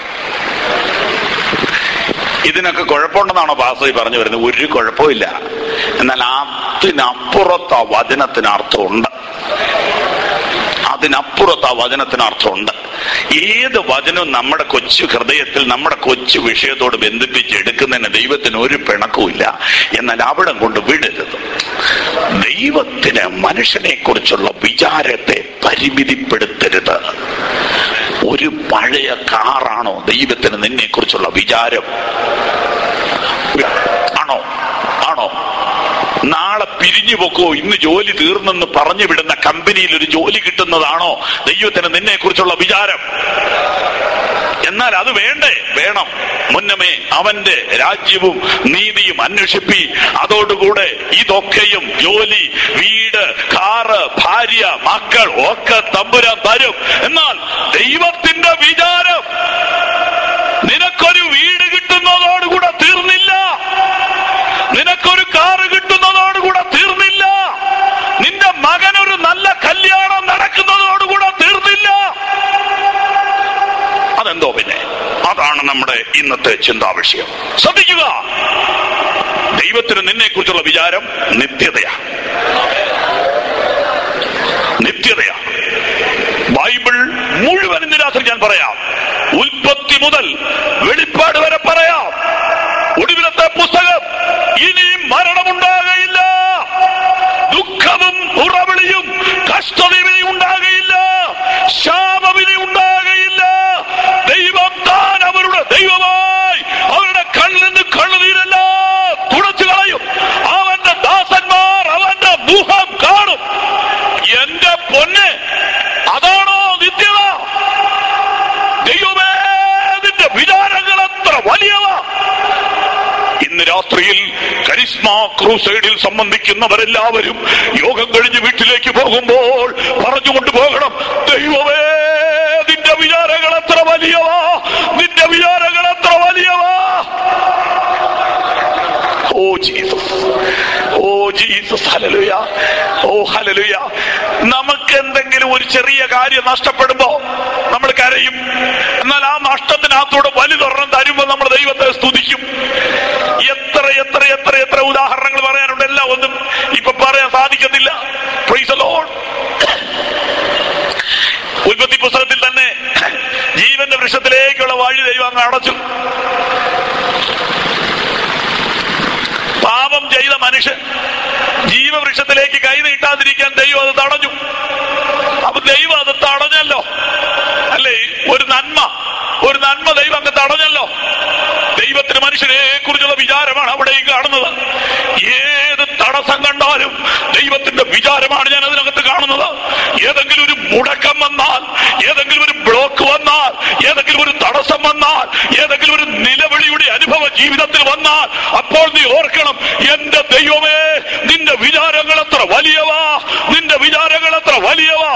ഇതിനൊക്കെ കുഴപ്പമുണ്ടെന്നാണോ പാസ്വി പറഞ്ഞു വരുന്നത് ഒരു കുഴപ്പമില്ല എന്നാൽ അതിനപ്പുറത്ത് ആ വചനത്തിന് അർത്ഥമുണ്ട് അതിനപ്പുറത്ത് ആ വചനത്തിന് അർത്ഥമുണ്ട് ഏത് വചനവും നമ്മുടെ കൊച്ചു ഹൃദയത്തിൽ നമ്മുടെ കൊച്ചു വിഷയത്തോട് ബന്ധിപ്പിച്ച് എടുക്കുന്നതിന് ദൈവത്തിന് ഒരു പിണക്കുമില്ല എന്നാൽ അവിടെ കൊണ്ട് വിടരുത് ദൈവത്തിന് മനുഷ്യനെ കുറിച്ചുള്ള വിചാരത്തെ പരിമിതിപ്പെടുത്തരുത് ഒരു പഴയ കാറാണോ ദൈവത്തിന് നിന്നെ കുറിച്ചുള്ള വിചാരം ആണോ ആണോ നാളെ പിരിഞ്ഞു പോക്കോ ഇന്ന് ജോലി തീർന്നെന്ന് പറഞ്ഞു വിടുന്ന കമ്പനിയിൽ ഒരു ജോലി കിട്ടുന്നതാണോ ദൈവത്തിന് നിന്നെ കുറിച്ചുള്ള വിചാരം എന്നാൽ അത് വേണ്ടേ വേണം മുന്നമേ അവന്റെ രാജ്യവും നീതിയും അന്വേഷിപ്പി അതോടുകൂടെ ഇതൊക്കെയും ജോലി വീട് കാറ് ഭാര്യ മക്കൾ ഒക്കെ തമ്പുരാൻ തരും എന്നാൽ ദൈവത്തിന്റെ വിചാരം നിനക്കൊരു വീട് കിട്ടുന്നതോടുകൂടെ തീർന്നില്ല നിനക്കൊരു കാറ് കിട്ടുന്നതോടുകൂടെ തീർന്നില്ല നിന്റെ മകനൊരു നല്ല കല്യാണം നടക്കുന്നതോടുകൂടെ തീർന്നില്ല അതെന്തോ പിന്നെ അതാണ് നമ്മുടെ ഇന്നത്തെ ചിന്താ വിഷയം ശ്രദ്ധിക്കുക ദൈവത്തിന് നിന്നെ കുറിച്ചുള്ള വിചാരം നിത്യതയാ നിത്യതയാ ബൈബിൾ മുഴുവൻ ഇന്ന് രാത്രി ഞാൻ പറയാം ഉൽപ്പത്തി മുതൽ വെളിപ്പാട് വരെ പറയാം ഒടുവിലത്തെ പുസ്തകം ഇനിയും മരണമുണ്ടാകയില്ല ദുഃഖവും ഉറവിളിയും കഷ്ടതയും ഉണ്ടാകയില്ല ശാപവിധി ഉണ്ടാകയില്ല ദൈവം താൻ അവരുടെ ദൈവമായി അവരുടെ കണ്ണിൽ നിന്ന് കണ്ണുനീരെല്ലാം തുടച്ചു കളയും അവന്റെ ദാസന്മാർ അവന്റെ മുഖം കാണും എന്റെ പൊന്ന് അതാണോ നിത്യത ദൈവമേ നിന്റെ വിചാരങ്ങൾ എത്ര വലിയവ ഇന്ന് രാത്രിയിൽ കരിസ്മ ക്രൂസൈഡിൽ സംബന്ധിക്കുന്നവരെല്ലാവരും യോഗം കഴിഞ്ഞ് വീട്ടിലേക്ക് പോകുമ്പോൾ പറഞ്ഞുകൊണ്ട് പോകണം ദൈവമേ നിന്റെ വിചാരങ്ങൾ എത്ര വലിയവാ നിന്റെ വിചാരങ്ങൾ എത്ര വലിയവാ ഓ ജീസസ് ഓ ജീസസ് ഹലലുയ ഓ ഹലലുയ നമുക്ക് എന്തെങ്കിലും ഒരു ചെറിയ കാര്യം നഷ്ടപ്പെടുമ്പോ നമ്മൾ കരയും എന്നാൽ ആ നഷ്ടത്തിനകത്തൂടെ വലുതൊരെണ്ണം തരുമ്പോ നമ്മൾ ദൈവത്തെ സ്തുതിക്കും എത്ര എത്ര എത്ര എത്ര ഉദാഹരണങ്ങൾ പറയാനുണ്ട് എല്ലാം ഒന്നും ഇപ്പൊ പറയാൻ സാധിക്കത്തില്ല Praise the Lord. ഉൽപ്പത്തി പുസ്തകത്തിൽ തന്നെ ജീവന്റെ വൃക്ഷത്തിലേക്കുള്ള വഴി ദൈവം അങ്ങ് അടച്ചു പാപം ചെയ്ത മനുഷ്യൻ ജീവവൃക്ഷത്തിലേക്ക് കൈ നീട്ടാതിരിക്കാൻ ദൈവം അത് തടഞ്ഞു അപ്പൊ ദൈവം അത് തടഞ്ഞല്ലോ അല്ലേ ഒരു നന്മ ഒരു നന്മ ദൈവം അങ്ങ് തടഞ്ഞല്ലോ ദൈവത്തിന് മനുഷ്യനെ കുറിച്ചുള്ള വിചാരമാണ് അവിടെയും കാണുന്നത് ഏത് തടസ്സം കണ്ടാലും ദൈവത്തിന്റെ വിചാരമാണ് ഞാൻ അതിനകത്ത് കാണുന്നത് ഏതെങ്കിലും ഒരു മുടക്കം വന്നാൽ ഏതെങ്കിലും ഒരു ബ്ലോക്ക് വന്നാൽ ഏതെങ്കിലും ഒരു തടസ്സം വന്നാൽ ഏതെങ്കിലും ഒരു നിലവിളിയുടെ അനുഭവ ജീവിതത്തിൽ വന്നാൽ അപ്പോൾ നീ ഓർക്കണം എന്റെ ദൈവമേ നിന്റെ വിചാരങ്ങൾ എത്ര വലിയവാ നിന്റെ വിചാരങ്ങൾ എത്ര വലിയവാ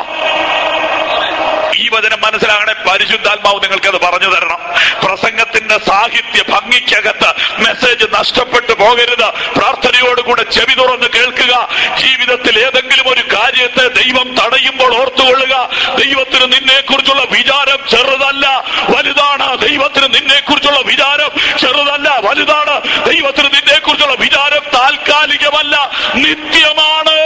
ഈ വചനം മനസ്സിലാകണേ പരിശുദ്ധാത്മാവ് നിങ്ങൾക്ക് അത് പറഞ്ഞു തരണം പ്രസംഗത്തിന്റെ സാഹിത്യ ഭംഗിക്കകത്ത് മെസ്സേജ് നഷ്ടപ്പെട്ടു പോകരുത് പ്രാർത്ഥനയോടുകൂടെ ചെവി തുറന്ന് കേൾക്കുക ജീവിതത്തിൽ ഏതെങ്കിലും ഒരു കാര്യത്തെ ദൈവം തടയുമ്പോൾ ഓർത്തുകൊള്ളുക ദൈവത്തിന് നിന്നെ കുറിച്ചുള്ള വിചാരം ചെറുതല്ല വലുതാണ് ദൈവത്തിന് നിന്നെ കുറിച്ചുള്ള വിചാരം ചെറുതല്ല വലുതാണ് ദൈവത്തിന് നിന്നെ കുറിച്ചുള്ള വിചാരം താൽക്കാലികമല്ല നിത്യമാണ്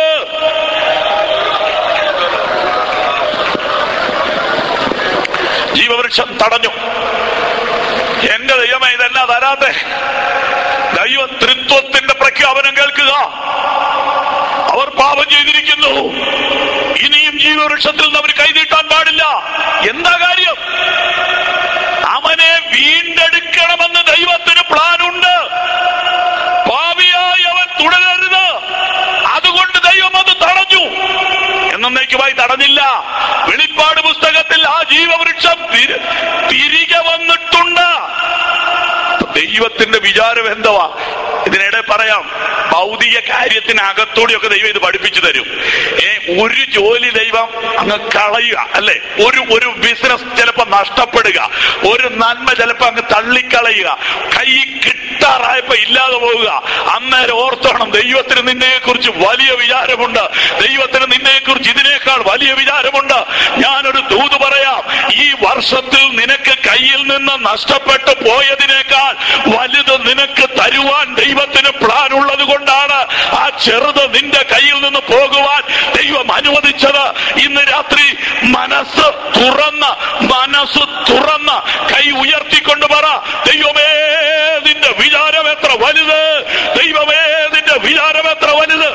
ജീവവൃക്ഷം തടഞ്ഞു എന്റെ ദൈവമേ ഇതെന്നാ തരാത്തെ ദൈവ തൃത്വത്തിന്റെ പ്രഖ്യാപനം കേൾക്കുക അവർ പാപം ചെയ്തിരിക്കുന്നു ഇനിയും ജീവവൃക്ഷത്തിൽ നിന്ന് അവർ കൈനീട്ടാൻ പാടില്ല എന്താ കാര്യം അവനെ വീണ്ടെടുക്കണമെന്ന് ദൈവത്തിന് പ്ലാനുണ്ട് പാപിയായി അവൻ തുടരരുത് അതുകൊണ്ട് ദൈവം അത് തടഞ്ഞു എന്നേക്കുമായി തടഞ്ഞില്ല വെളിപ്പാട് പുസ്തകത്തിൽ ആ ജീവവൃക്ഷം തിരി- തിരികെ വന്നിട്ടുണ്ട് ദൈവത്തിന്റെ വിചാരം എന്തുവാ ഇതിനിടെ പറയാം ഭൗതിക കാര്യത്തിനകത്തൂടെയൊക്കെ ദൈവം ഇത് പഠിപ്പിച്ചു തരും ഏ ഒരു ജോലി ദൈവം അങ്ങ് കളയുക അല്ലെ ഒരു ഒരു ബിസിനസ് ചിലപ്പോ നഷ്ടപ്പെടുക ഒരു നന്മ ചിലപ്പോ അങ്ങ് തള്ളിക്കളയുക കൈ കിട്ടാറായപ്പോ ഇല്ലാതെ പോവുക അന്നേരം ഓർത്തോണം ദൈവത്തിന് നിന്നെ കുറിച്ച് വലിയ വിചാരമുണ്ട് ദൈവത്തിന് നിന്നെ കുറിച്ച് ഇതിനേക്കാൾ വലിയ വിചാരമുണ്ട് ഞാനൊരു ദൂത് പറയാം ഈ വർഷത്തിൽ നിനക്ക് കയ്യിൽ നിന്ന് നഷ്ടപ്പെട്ടു പോയതിനേക്കാൾ വലുത് നിനക്ക് തരുവാൻ ദൈവത്തിന് പ്ലാൻ ഉള്ളത് കൊണ്ടാണ് ആ ചെറുത് നിന്റെ കയ്യിൽ നിന്ന് പോകുവാൻ ദൈവം അനുവദിച്ചത് ഇന്ന് രാത്രി മനസ്സ് തുറന്ന് മനസ്സ് തുറന്ന് കൈ ഉയർത്തിക്കൊണ്ട് പറ ദൈവമേ നിന്റെ വിചാരം എത്ര വലുത് ദൈവമേ നിന്റെ വിചാരം എത്ര വലുത്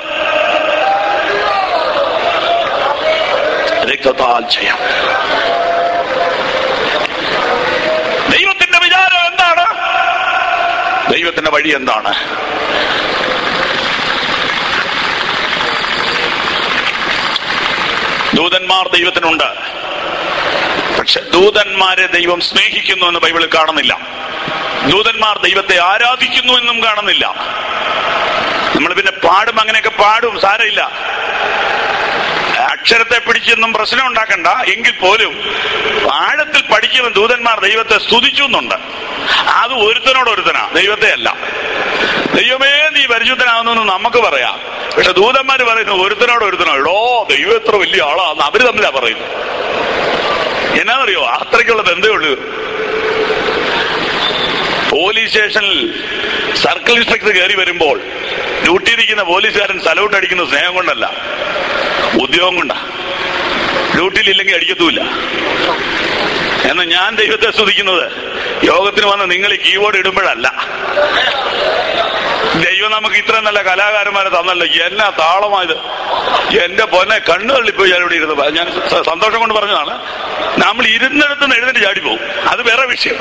രക്തത്താൽ ചെയ്യാം ദൈവത്തിന്റെ വിചാരം എന്താണ് ദൈവത്തിന്റെ വഴി എന്താണ് ദൂതന്മാർ ദൈവത്തിനുണ്ട് പക്ഷെ ദൂതന്മാരെ ദൈവം സ്നേഹിക്കുന്നു എന്ന് ബൈബിളിൽ കാണുന്നില്ല ദൂതന്മാർ ദൈവത്തെ ആരാധിക്കുന്നു എന്നും കാണുന്നില്ല നമ്മൾ പിന്നെ പാടും അങ്ങനെയൊക്കെ പാടും സാരമില്ല അക്ഷരത്തെ പിടിച്ചൊന്നും പ്രശ്നം ഉണ്ടാക്കണ്ട എങ്കിൽ പോലും ആഴത്തിൽ പഠിക്കുന്ന ദൂതന്മാർ ദൈവത്തെ സ്തുതിച്ചു എന്നുണ്ട് അത് ഒരുത്തനോട് ഒരുത്തനാ ദൈവത്തെ അല്ല ദൈവമേ നീ പരിശുദ്ധനാകുന്നു നമുക്ക് പറയാം പക്ഷെ ദൂതന്മാര് പറയുന്നു ഒരുത്തനോട് ഒരുത്തനോ എടോ ദൈവം എത്ര വലിയ ആളാന്ന് അവര് തമ്മിലാ പറയുന്നു എന്നാന്നറിയോ അത്രയ്ക്കുള്ള ബന്ധമേ ഉള്ളൂ പോലീസ് സ്റ്റേഷനിൽ സർക്കിൾ ഇൻസ്പെക്ടർ കയറി വരുമ്പോൾ ഡ്യൂട്ടിയിരിക്കുന്ന പോലീസുകാരൻ സലൂട്ട് അടിക്കുന്ന സ്നേഹം കൊണ്ടല്ല ഉദ്യോഗം കൊണ്ടാ ഡ്യൂട്ടിയിൽ ഇല്ലെങ്കിൽ അടിക്കത്തുമില്ല എന്നാൽ ഞാൻ ദൈവത്തെ സ്തുതിക്കുന്നത് യോഗത്തിന് വന്ന് നിങ്ങൾ ഈ കീബോർഡ് ഇടുമ്പോഴല്ല ദൈവം നമുക്ക് ഇത്ര നല്ല കലാകാരന്മാരെ തന്നല്ലോ എന്നാ താളമായത് എന്റെ പൊന്നെ കണ്ണു തള്ളിപ്പോയി ഞാൻ ഇവിടെ ഇരുന്നത് ഞാൻ സ- സന്തോഷം കൊണ്ട് പറഞ്ഞതാണ് നമ്മൾ ഇരുന്നിടത്ത് നിന്ന് എഴുന്നേറ്റ് ചാടി പോകും അത് വേറെ വിഷയം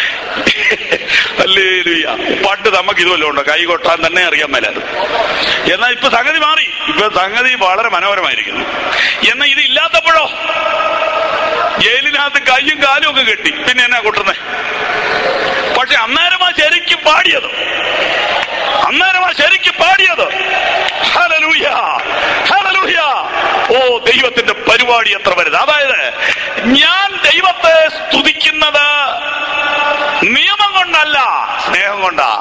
അല്ലേ പണ്ട് നമുക്ക് ഇതുമല്ലോ ഉണ്ടോ കൈ കൊട്ടാൻ തന്നെ അറിയാൻ മേലായിരുന്നു എന്നാൽ ഇപ്പൊ സംഗതി മാറി ഇപ്പൊ സംഗതി വളരെ മനോഹരമായിരിക്കുന്നു എന്നാൽ ഇത് ഇല്ലാത്തപ്പോഴോ ജയിലിനകത്ത് കയ്യും കാലും ഒക്കെ കെട്ടി പിന്നെ എന്നാ കൊട്ടുന്നേ പക്ഷെ അന്നേരമാ ശരിക്കും പാടിയത് അന്നേരമാ ശരിക്കും പാടിയത് ഹല്ലേലൂയ ഹല്ലേലൂയ ഓ ദൈവത്തിന്റെ പരിപാടി എത്ര വലുത് അതായത് ഞാൻ ദൈവത്തെ സ്തുതിക്കുന്നത് നിയമം കൊണ്ടല്ല സ്നേഹം കൊണ്ടാ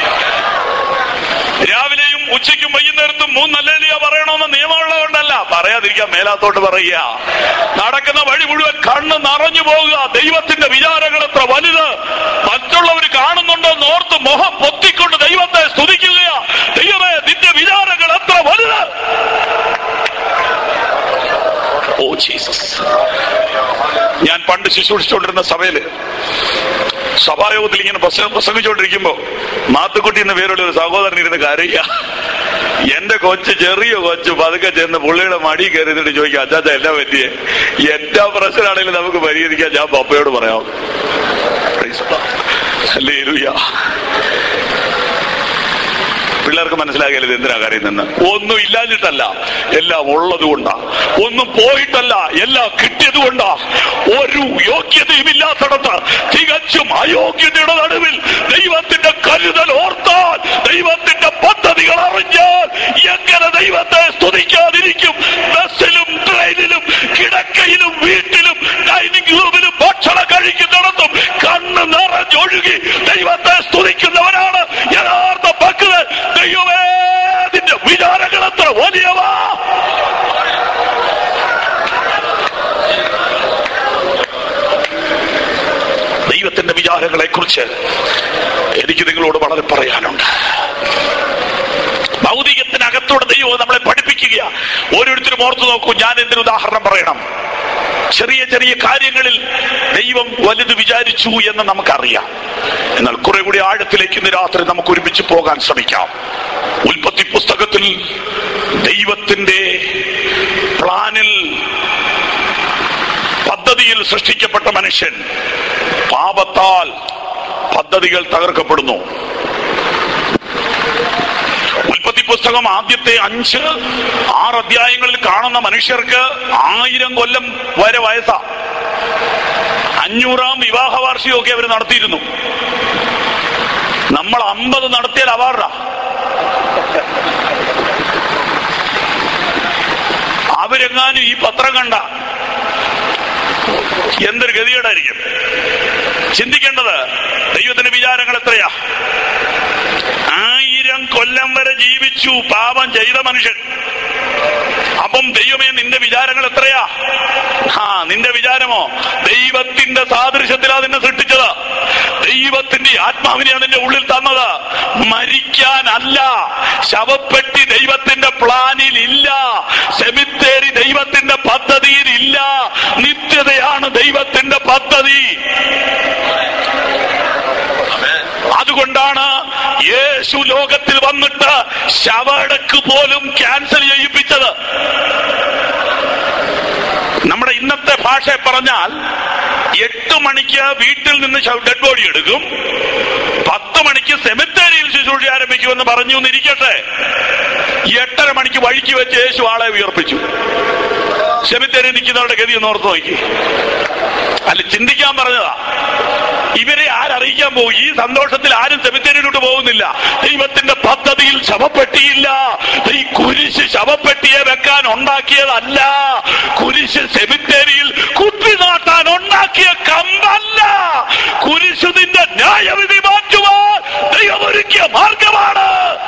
രാവിലെയും ഉച്ചയ്ക്കും വൈകുന്നേരത്തും മൂന്നല്ലേലിയ പറയണമെന്ന് നിയമമുള്ളത് കൊണ്ടല്ല പറയാതിരിക്കാൻ മേലാത്തോട്ട് പറയുക നടക്കുന്ന വഴി മുഴുവൻ കണ്ണ് നിറഞ്ഞു പോകുക ദൈവത്തിന്റെ വിചാരങ്ങൾ എത്ര വലുത് മറ്റുള്ളവർ കാണുന്നുണ്ടോ എന്ന് ഓർത്ത് മുഖം പൊത്തിക്കൊണ്ട് ദൈവത്തെ സ്തുതിക്കുകയാ ദൈവമേ നിന്റെ വിചാരങ്ങൾ എത്ര വലുത് ഓ ജീസസ് ഞാൻ പണ്ട് ശുശ്രൂഷിച്ചുകൊണ്ടിരുന്ന സഭയില് സഭായോഗത്തിൽ ഇങ്ങനെ പ്രസംഗ പ്രസംഗിച്ചുകൊണ്ടിരിക്കുമ്പോ മാത്തുക്കുട്ടി എന്ന പേരുള്ള ഒരു സഹോദരൻ ഇരുന്ന് കരയ്യ എന്റെ കൊച്ച് ചെറിയ കൊച്ച് പതുക്കെ ചെന്ന് പുള്ളിയുടെ മടി കയറിയിട്ട് ചോദിക്കുക അച്ചാച്ച എല്ലാം പറ്റിയേ എല്ലാ പ്രശ്നമാണെങ്കിലും നമുക്ക് പരിഹരിക്കാൻ ഞാൻ പപ്പയോട് പറയാം Praise the Lord. Hallelujah. പിള്ളേർക്ക് മനസ്സിലാകില്ല ഇത് എന്തിനാ കരയുന്നെന്ന് ഒന്നും ഇല്ലാഞ്ഞിട്ടല്ല എല്ലാം ഉള്ളത് കൊണ്ടാ ഒന്നും പോയിട്ടല്ല എല്ലാം കിട്ടിയത് കൊണ്ടാ ഒരു യോഗ്യതയും ഇല്ലാത്തടത്ത് തികച്ചും അയോഗ്യതയുടെ നടുവിൽ ദൈവത്തിന്റെ കരുതൽ ഓർത്താൽ ദൈവത്തിന്റെ പദ്ധതികൾ അറിഞ്ഞാൽ എങ്ങനെ ദൈവത്തെ സ്തുതിക്കാതിരിക്കും ബസ്സിലും ട്രെയിനിലും കിടക്കയിലും വീട്ടിലും ഡൈനിങ് റൂമിലും ഭക്ഷണം കഴിക്കുന്നിടത്തും കണ്ണ് നിറഞ്ഞൊഴുകി ദൈവത്തെ സ്തുതിക്കുന്നവരാണ് യഥാർത്ഥ ഭക്തൻ ദൈവമേ നിന്റെ വിചാരങ്ങൾ എത്ര വലിയവാ ദൈവത്തിന്റെ വിചാരങ്ങളെ കുറിച്ച് എനിക്ക് നിങ്ങളോട് വളരെ പറയാനുണ്ട് ഭൗതികത്തിനകത്തൂടെ ദൈവം നമ്മളെ പഠിപ്പിക്കുക ഓരോരുത്തരും ഓർത്തു നോക്കൂ ഞാൻ എന്തൊരു ഉദാഹരണം പറയണം ചെറിയ ചെറിയ കാര്യങ്ങളിൽ ദൈവം വലുത് വിചാരിച്ചു എന്ന് നമുക്കറിയാം എന്നാൽ കുറെ കൂടി ആഴത്തിലേക്ക് ഇന്ന് രാത്രി നമുക്ക് ഒരുമിച്ച് പോകാൻ ശ്രമിക്കാം ഉൽപ്പത്തി പുസ്തകത്തിൽ ദൈവത്തിന്റെ പ്ലാനിൽ പദ്ധതിയിൽ സൃഷ്ടിക്കപ്പെട്ട മനുഷ്യൻ പാപത്താൽ പദ്ധതികൾ തകർക്കപ്പെടുന്നു ഉൽപ്പത്തി പുസ്തകം ആദ്യത്തെ അഞ്ച് ആറ് അധ്യായങ്ങളിൽ കാണുന്ന മനുഷ്യർക്ക് ആയിരം കൊല്ലം വരെ വയസ്സാ അഞ്ഞൂറാം വിവാഹ വാർഷികമൊക്കെ അവർ നടത്തിയിരുന്നു നമ്മൾ അമ്പത് നടത്തിയാൽ അവാർഡാ അവരെങ്ങാനും ഈ പത്രം കണ്ട എന്തൊരു ഗതികേടായിരിക്കും ചിന്തിക്കേണ്ടത് ദൈവത്തിന്റെ വിചാരങ്ങൾ എത്രയാ ആയിരം കൊല്ലം വരെ ജീവിച്ചു പാപം ചെയ്ത മനുഷ്യൻ അപ്പം ദൈവമേ നിന്റെ വിചാരങ്ങൾ എത്രയാ ആ നിന്റെ വിചാരമോ ദൈവത്തിന്റെ സാദൃശ്യത്തിലാ നിന്നെ സൃഷ്ടിച്ചത് ദൈവത്തിന്റെ ആത്മാവിനെയാണ് നിന്റെ ഉള്ളിൽ തന്നത് മരിക്കാനല്ല ശവപ്പെട്ടി ദൈവത്തിന്റെ പ്ലാനിൽ ഇല്ല സെമിത്തേരി ദൈവത്തിന്റെ പദ്ധതിയിൽ ഇല്ല നിത്യതയാണ് ദൈവത്തിന്റെ പദ്ധതി അതുകൊണ്ടാണ് യേശു ലോകത്തിൽ വന്നിട്ട് ശവടക്ക് പോലും ക്യാൻസൽ ചെയ്യിപ്പിച്ചത് നമ്മുടെ ഇന്നത്തെ ഭാഷ പറഞ്ഞാൽ എട്ട് മണിക്ക് വീട്ടിൽ നിന്ന് ഡെഡ് ബോഡി എടുക്കും പത്ത് മണിക്ക് സെമിത്തേരിയിൽ ശുശ്രൂഷ ആരംഭിക്കുമെന്ന് പറഞ്ഞു എന്നിരിക്കട്ടെ എട്ടര മണിക്ക് വഴിക്ക് വെച്ച് യേശു ആളെ ഉയർപ്പിച്ചു സെമിത്തേരി നിൽക്കുന്നവരുടെ ഗതി ഒന്ന് ഓർത്ത് നോക്കി അല്ല ചിന്തിക്കാൻ പറഞ്ഞതാ ഇവരെ ആരറിയിക്കാൻ പോകും ഈ സന്തോഷത്തിൽ ആരും സെമിത്തേരിയിലോട്ട് പോകുന്നില്ല ദൈവത്തിന്റെ പദ്ധതിയിൽ ശവപ്പെട്ടിയില്ല ഈ കുരിശ് ശവപ്പെട്ടിയെ വെക്കാൻ ഉണ്ടാക്കിയതല്ല കുരിശ് സെമിത്തേരിയിൽ കുത്തി നാട്ടാൻ ഉണ്ടാക്കിയ കമ്പല്ല കുരിശ് നിന്റെ ന്യായവിധി മാറ്റുവാൻ ദൈവം ഒരുക്കിയ മാർഗമാണ്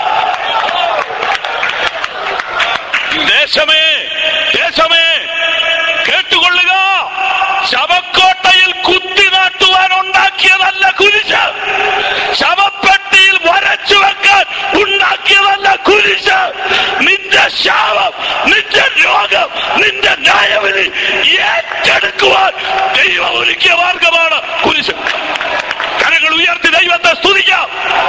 ദേശമേ ദേശമേ കേട്ടുകൊള്ളുക ശവക്കോട്ടയിൽ കുത്തി നാട്ടുവാൻ ഉണ്ടാക്കിയതല്ല കുരിശ് ശവപ്പെട്ടിയിൽ വരച്ചു വെക്കാൻ ഉണ്ടാക്കിയതല്ല കുരിശ് നിന്റെ ശാപം നിന്റെ രോഗം നിന്റെ ന്യായവിധി ഏറ്റെടുക്കുവാൻ ദൈവം ഒരുക്കിയ മാർഗമാണ് കുരിശ് കരങ്ങൾ ഉയർത്തി ദൈവത്തെ സ്തുതിക്കാം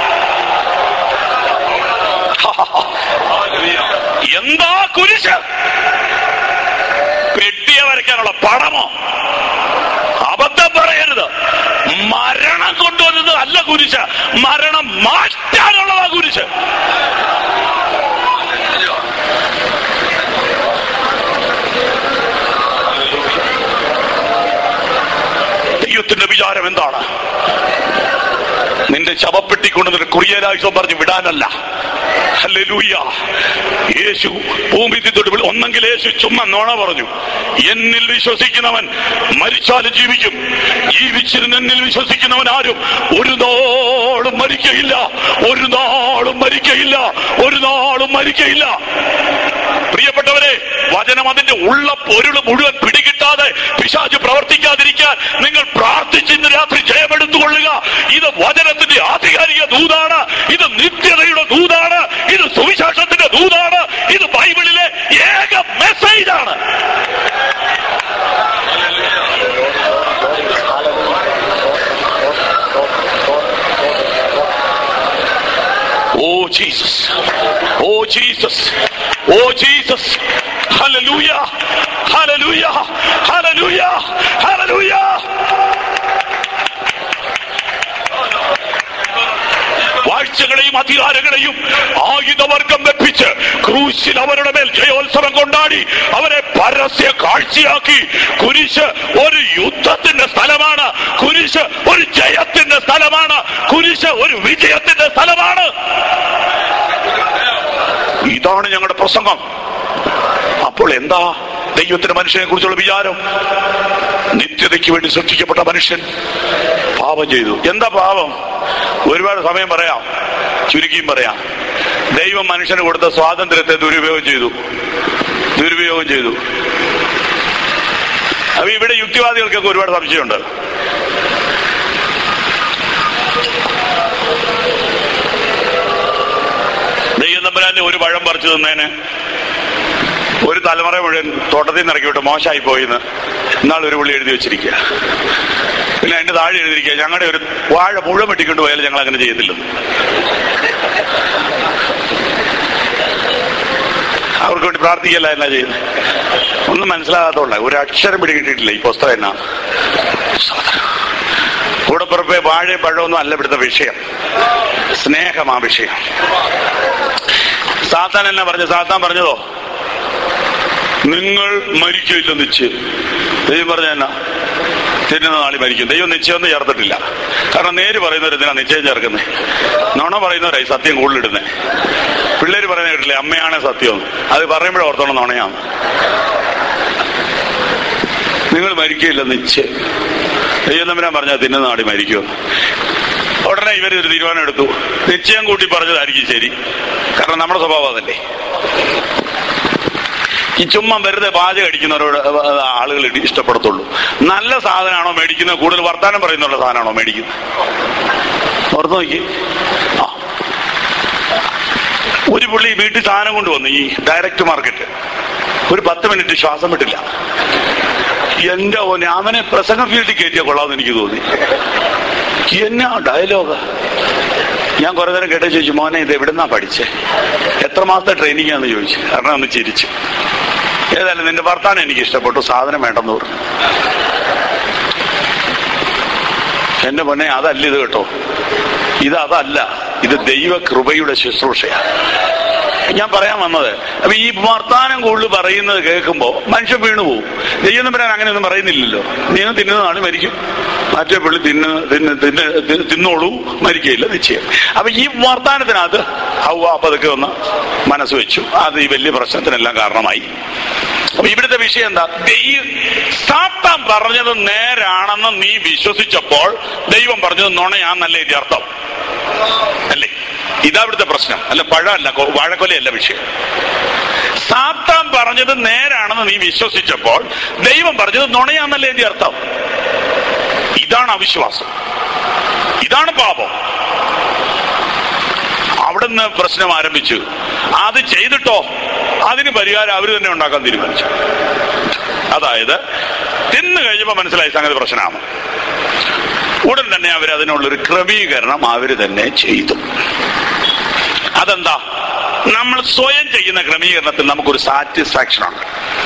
എന്താ കുരിശ് പെട്ടിയെ വരയ്ക്കാനുള്ള പടമോ അബദ്ധം പറയരുത് മരണം കൊണ്ടുവന്നത് അല്ല കുരിശ് മരണം മാറ്റാനുള്ളതാ കുരിശ് ദൈവത്തിന്റെ വിചാരം എന്താണ് നിന്റെ ശവപ്പെട്ടി കൊണ്ടുവന്നിട്ട് കുറിയരായുസം പറഞ്ഞ് വിടാനല്ല ഹല്ലേലൂയ. യേശു ഭൂമി തൊട്ട് വിളി- ഒന്നെങ്കിൽ യേശു ചുമ്മാ നോണ പറഞ്ഞു എന്നിൽ വിശ്വസിക്കുന്നവൻ മരിച്ചാലും ജീവിക്കും ജീവിച്ചിരുന്ന എന്നിൽ വിശ്വസിക്കുന്നവൻ ആരും ഒരു നാളും മരിക്കയില്ല ഒരു നാളും മരിക്കയില്ല ഒരു നാളും മരിക്കയില്ല പ്രിയപ്പെട്ടവരെ വചനം അതിന്റെ ഉള്ള പൊരുൾ മുഴുവൻ പിടികിട്ടാതെ പിശാച് പ്രവർത്തിക്കാതിരിക്കാൻ നിങ്ങൾ പ്രാർത്ഥിച്ച് ഇന്ന് രാത്രി ജയമെടുത്തുകൊള്ളുക ഇത് വചനത്തിന്റെ ആധികാരിക ദൂതാണ് ഇത് നിത്യതയുടെ ദൂതാണ് ഇത് സുവിശേഷത്തിന്റെ ദൂതാണ് ഇത് ബൈബിളിലെ ഏക മെസ്സേജാണ് O Jesus O Jesus O Jesus ഹല്ലേലൂയ ഹല്ലേലൂയ ഹല്ലേലൂയ ഹല്ലേലൂയ വാഴ്ചകളെയും അധികാരങ്ങളെയും ആയുധവർഗം വെപ്പിച്ച് ക്രൂശിൽ അവരുടെ മേൽ ജയോത്സവം കൊണ്ടാടി അവരെ പരസ്യ കാഴ്ചയാക്കി കുരിശ് ഒരു യുദ്ധത്തിന്റെ സ്ഥലമാണ് കുരിശ് ഒരു ജയത്തിന്റെ സ്ഥലമാണ് കുരിശ് ഒരു വിജയത്തിന്റെ സ്ഥലമാണ് ഇതാണ് ഞങ്ങളുടെ പ്രസംഗം അപ്പോൾ എന്താ ദൈവത്തിന്റെ മനുഷ്യനെ കുറിച്ചുള്ള വിചാരം നിത്യതയ്ക്ക് വേണ്ടി സൃഷ്ടിക്കപ്പെട്ട മനുഷ്യൻ പാപം ചെയ്തു എന്താ പാപം ഒരുപാട് സമയം പറയാം ചുരുക്കിയും പറയാം ദൈവം മനുഷ്യന് കൊടുത്ത സ്വാതന്ത്ര്യത്തെ ദുരുപയോഗം ചെയ്തു ദുരുപയോഗം ചെയ്തു അപ്പൊ ഇവിടെ യുക്തിവാദികൾക്കൊക്കെ ഒരുപാട് സംശയമുണ്ട് ദൈവം തമ്പുരാന്റെ ഒരു പഴം പറിച്ചു തന്നേന് ഒരു തലമുറ മുഴുവൻ തോട്ടത്തിൽ നിന്ന് ഇറക്കി വിട്ട് മോശമായി പോയിന്ന് എന്നാൽ ഒരു പുള്ളി എഴുതി വെച്ചിരിക്കുക പിന്നെ അതിന്റെ താഴെ എഴുതിയിരിക്കുക ഞങ്ങളുടെ ഒരു വാഴ മുഴുവൻ വെട്ടിക്കൊണ്ട് പോയാലും ഞങ്ങൾ അങ്ങനെ ചെയ്യത്തില്ലെന്ന് അവർക്ക് വേണ്ടി പ്രാർത്ഥിക്കല്ല എന്നാ ചെയ്യുന്നത് ഒന്നും മനസ്സിലാകാത്തോണ്ട ഒരു അക്ഷരം പിടികിട്ടിട്ടില്ല ഈ പുസ്തകം എന്നാ കൂടപ്പുറപ്പെ വാഴയും പഴമൊന്നും അല്ല ഇവിടുത്തെ വിഷയം സ്നേഹമാ വിഷയം സാത്താൻ എന്നാ പറഞ്ഞു സാത്താൻ പറഞ്ഞതോ നിങ്ങൾ മരിക്കില്ല നിശ്ചയം ദൈവം പറഞ്ഞ എന്നാ തിന്നുന്ന നാളി മരിക്കും ദൈവം നിശ്ചയമൊന്നും ചേർത്തിട്ടില്ല കാരണം നേര് പറയുന്നവർ എന്തിനാ നിശ്ചയം ചേർക്കുന്നത് നുണ പറയുന്നവരായി സത്യം കൂടുതലിടുന്നത് പിള്ളേര് പറയുന്ന കേട്ടില്ലേ അമ്മയാണ് സത്യം അത് പറയുമ്പോഴേ ഓർത്തോണം നുണയാണ് നിങ്ങൾ മരിക്കില്ല നിശ്ചയം ദൈവം തമ്പുരാൻ പറഞ്ഞാൽ തിന്നുന്ന നാടി മരിക്കുമെന്ന് ഉടനെ ഇവരൊരു തീരുമാനം എടുത്തു നിശ്ചയം കൂട്ടി പറഞ്ഞതായിരിക്കും ശരി കാരണം നമ്മുടെ സ്വഭാവം അതല്ലേ ഈ ചുമ്മാ വെറുതെ പാചകം അടിക്കുന്നവരോട് ആളുകൾ ഇടി- ഇഷ്ടപ്പെടത്തുള്ളൂ നല്ല സാധനമാണോ മേടിക്കുന്നത് കൂടുതൽ വർത്താനം പറയുന്നുള്ള സാധനമാണോ മേടിക്കുന്നത് ഓർത്ത് നോക്കി ആ ഒരു പുള്ളി വീട്ടിൽ സാധനം കൊണ്ടുവന്നു ഈ ഡയറക്റ്റ് മാർക്കറ്റ് ഒരു പത്ത് മിനിറ്റ് ശ്വാസം വിട്ടില്ല എന്റെ ഓനെ അവനെ പ്രസംഗ ഫീൽഡിൽ കയറ്റിയ കൊള്ളാമെന്ന് എനിക്ക് തോന്നി എന്നാ ഡയലോഗ് ഞാൻ കുറെ നേരം കേട്ട ചോദിച്ചു മോനെ ഇത് എവിടുന്നാ പഠിച്ചേ എത്ര മാസത്തെ ട്രെയിനിങ് ആണെന്ന് ചോദിച്ചു കാരണം ഒന്ന് ചിരിച്ചു ഏതായാലും നിന്റെ വർത്താനം എനിക്ക് ഇഷ്ടപ്പെട്ടു സാധനം വേണ്ടെന്ന് പറഞ്ഞു എന്റെ പൊന്നെ അതല്ല ഇത് കേട്ടോ ഇത് അതല്ല ഇത് ദൈവ കൃപയുടെ ശുശ്രൂഷയാണ് ഞാൻ പറയാൻ വന്നത് അപ്പൊ ഈ വർത്താനം കൂടുതൽ പറയുന്നത് കേൾക്കുമ്പോ മനുഷ്യൻ വീണു പോകും ദൈവം പറയാൻ അങ്ങനെയൊന്നും പറയുന്നില്ലല്ലോ നീ തിന്നുന്നതാണ് മരിക്കും മറ്റേ പുള്ളി തിന്ന് തിന്ന് തിന്ന് തി- തിന്നോളൂ മരിക്കുകയില്ല നിശ്ചയം അപ്പൊ ഈ വർത്താനത്തിനകത്ത് ഹൗവ പതുക്കെ ഒന്ന് മനസ്സ് വെച്ചു അത് ഈ വലിയ പ്രശ്നത്തിനെല്ലാം കാരണമായി അപ്പൊ ഇവിടുത്തെ വിഷയം എന്താ ദൈവ സാത്താൻ പറഞ്ഞത് നേരാണെന്ന് നീ വിശ്വസിച്ചപ്പോൾ ദൈവം പറഞ്ഞത് നുണയാന്നല്ലേ ഇതിന്റെ അർത്ഥം അല്ലേ ഇതാ ഇവിടുത്തെ പ്രശ്നം അല്ല പഴമല്ല കൊ- വാഴക്കൊലയല്ല വിഷയം സാത്താൻ പറഞ്ഞത് നേരാണെന്ന് നീ വിശ്വസിച്ചപ്പോൾ ദൈവം പറഞ്ഞത് നുണയാന്നല്ലേ ഇതിന്റെ അർത്ഥം ഇതാണ് അവിശ്വാസം ഇതാണ് പാപം അവിടുന്ന് പ്രശ്നം ആരംഭിച്ചു അത് ചെയ്തിട്ടോ അതിന് പരിഹാരം അവർ തന്നെ ഉണ്ടാക്കാൻ തീരുമാനിച്ചു അതായത് തിന്നു കഴിഞ്ഞപ്പോ മനസ്സിലായി സംഗതി പ്രശ്നമാണ് ഉടൻ തന്നെ അവർ അതിനുള്ളൊരു ക്രമീകരണം അവർ തന്നെ ചെയ്തു അതെന്താ നമ്മൾ സ്വയം ചെയ്യുന്ന ക്രമീകരണത്തിൽ നമുക്കൊരു സാറ്റിസ്ഫാക്ഷൻ ഉണ്ട്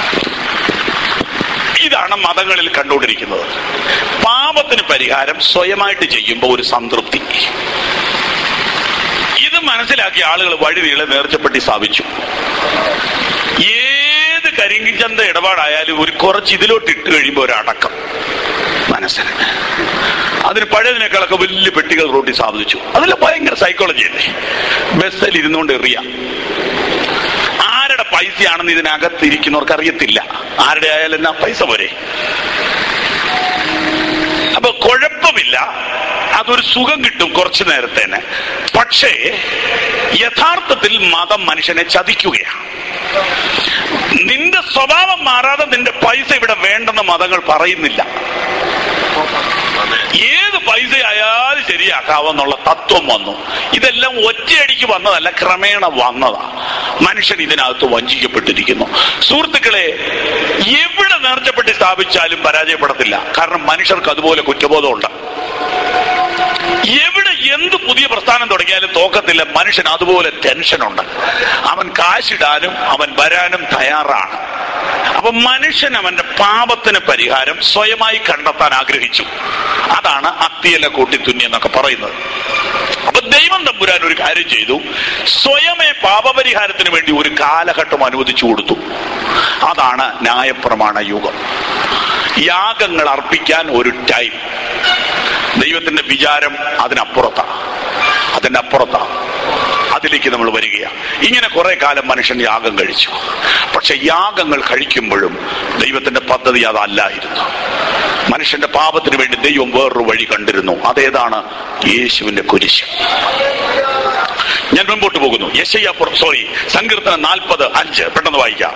ഇതാണ് മതങ്ങളിൽ കണ്ടുകൊണ്ടിരിക്കുന്നത് പാപത്തിന് പരിഹാരം സ്വയമായിട്ട് ചെയ്യുമ്പോൾ ഒരു സംതൃപ്തി ഇത് മനസ്സിലാക്കിയ ആളുകൾ വഴി നീളെ നേർച്ചപ്പെട്ടി സ്ഥാപിച്ചു ഏത് കരിങ്കിച്ചന്ത ഇടപാടായാലും ഒരു കുറച്ച് ഇതിലോട്ട് ഇട്ട് കഴിയുമ്പോൾ ഒരു അടക്കം മനസ്സിന് അതിന് പഴയതിനേക്കാളൊക്കെ വലിയ പെട്ടികൾ റോട്ടി സാധിച്ചു അതിൽ ഭയങ്കര സൈക്കോളജി അല്ലേ ബസ്സിൽ ഇരുന്നുകൊണ്ട് എറിയാം ആരുടെ പൈസയാണെന്ന് ഇതിനകത്ത് ഇരിക്കുന്നവർക്ക് അറിയത്തില്ല ആരുടെ ആയാലും എന്നാ പൈസ പോരെ അപ്പൊ കുഴപ്പമില്ല അതൊരു സുഖം കിട്ടും കുറച്ചു നേരത്തേന് പക്ഷേ യഥാർത്ഥത്തിൽ മതം മനുഷ്യനെ ചതിക്കുകയാണ് നിന്റെ സ്വഭാവം മാറാതെ നിന്റെ പൈസ ഇവിടെ വേണ്ടെന്ന് മതങ്ങൾ പറയുന്നില്ല ഏത് പൈസ ആയാലും ശരിയാക്കാവെന്നുള്ള തത്വം വന്നു ഇതെല്ലാം ഒറ്റയടിക്ക് വന്നതല്ല ക്രമേണ വന്നതാ മനുഷ്യൻ ഇതിനകത്ത് വഞ്ചിക്കപ്പെട്ടിരിക്കുന്നു സുഹൃത്തുക്കളെ എവിടെ നേർച്ചപ്പെട്ടി സ്ഥാപിച്ചാലും പരാജയപ്പെടത്തില്ല കാരണം മനുഷ്യർക്ക് അതുപോലെ കുറ്റബോധമുണ്ട് എവിടെ എന്ത് പുതിയ പ്രസ്ഥാനം തുടങ്ങിയാലും തോക്കത്തില്ല മനുഷ്യൻ അതുപോലെ ടെൻഷനുണ്ട് അവൻ കാശിടാനും അവൻ വരാനും തയ്യാറാണ് അപ്പൊ മനുഷ്യൻ അവന്റെ പാപത്തിന് പരിഹാരം സ്വയമായി കണ്ടെത്താൻ ആഗ്രഹിച്ചു അതാണ് അത്തിയല കൂട്ടിത്തുന്നി എന്നൊക്കെ പറയുന്നത് അപ്പൊ ദൈവം തമ്പുരാൻ ഒരു കാര്യം ചെയ്തു സ്വയമേ പാപപരിഹാരത്തിന് വേണ്ടി ഒരു കാലഘട്ടം അനുവദിച്ചു കൊടുത്തു അതാണ് ന്യായപ്രമാണ യുഗം യാഗങ്ങൾ അർപ്പിക്കാൻ ഒരു ടൈം ദൈവത്തിന്റെ വിചാരം അതിനപ്പുറത്താണ് അതിന്റെ അപ്പുറത്താണ് അതിലേക്ക് നമ്മൾ വരികയാണ് ഇങ്ങനെ കുറെ കാലം മനുഷ്യൻ യാഗം കഴിച്ചു പക്ഷെ യാഗങ്ങൾ കഴിക്കുമ്പോഴും ദൈവത്തിന്റെ പദ്ധതി അതല്ലായിരുന്നു മനുഷ്യന്റെ പാപത്തിന് വേണ്ടി ദൈവം വേറൊരു വഴി കണ്ടിരുന്നു അതേതാണ് യേശുവിന്റെ കുരിശ് ഞാൻ മുമ്പോട്ട് പോകുന്നു യശയ്യ സോറി സങ്കീർത്തനം നാൽപ്പത് അഞ്ച് പെട്ടെന്ന് വായിക്കാം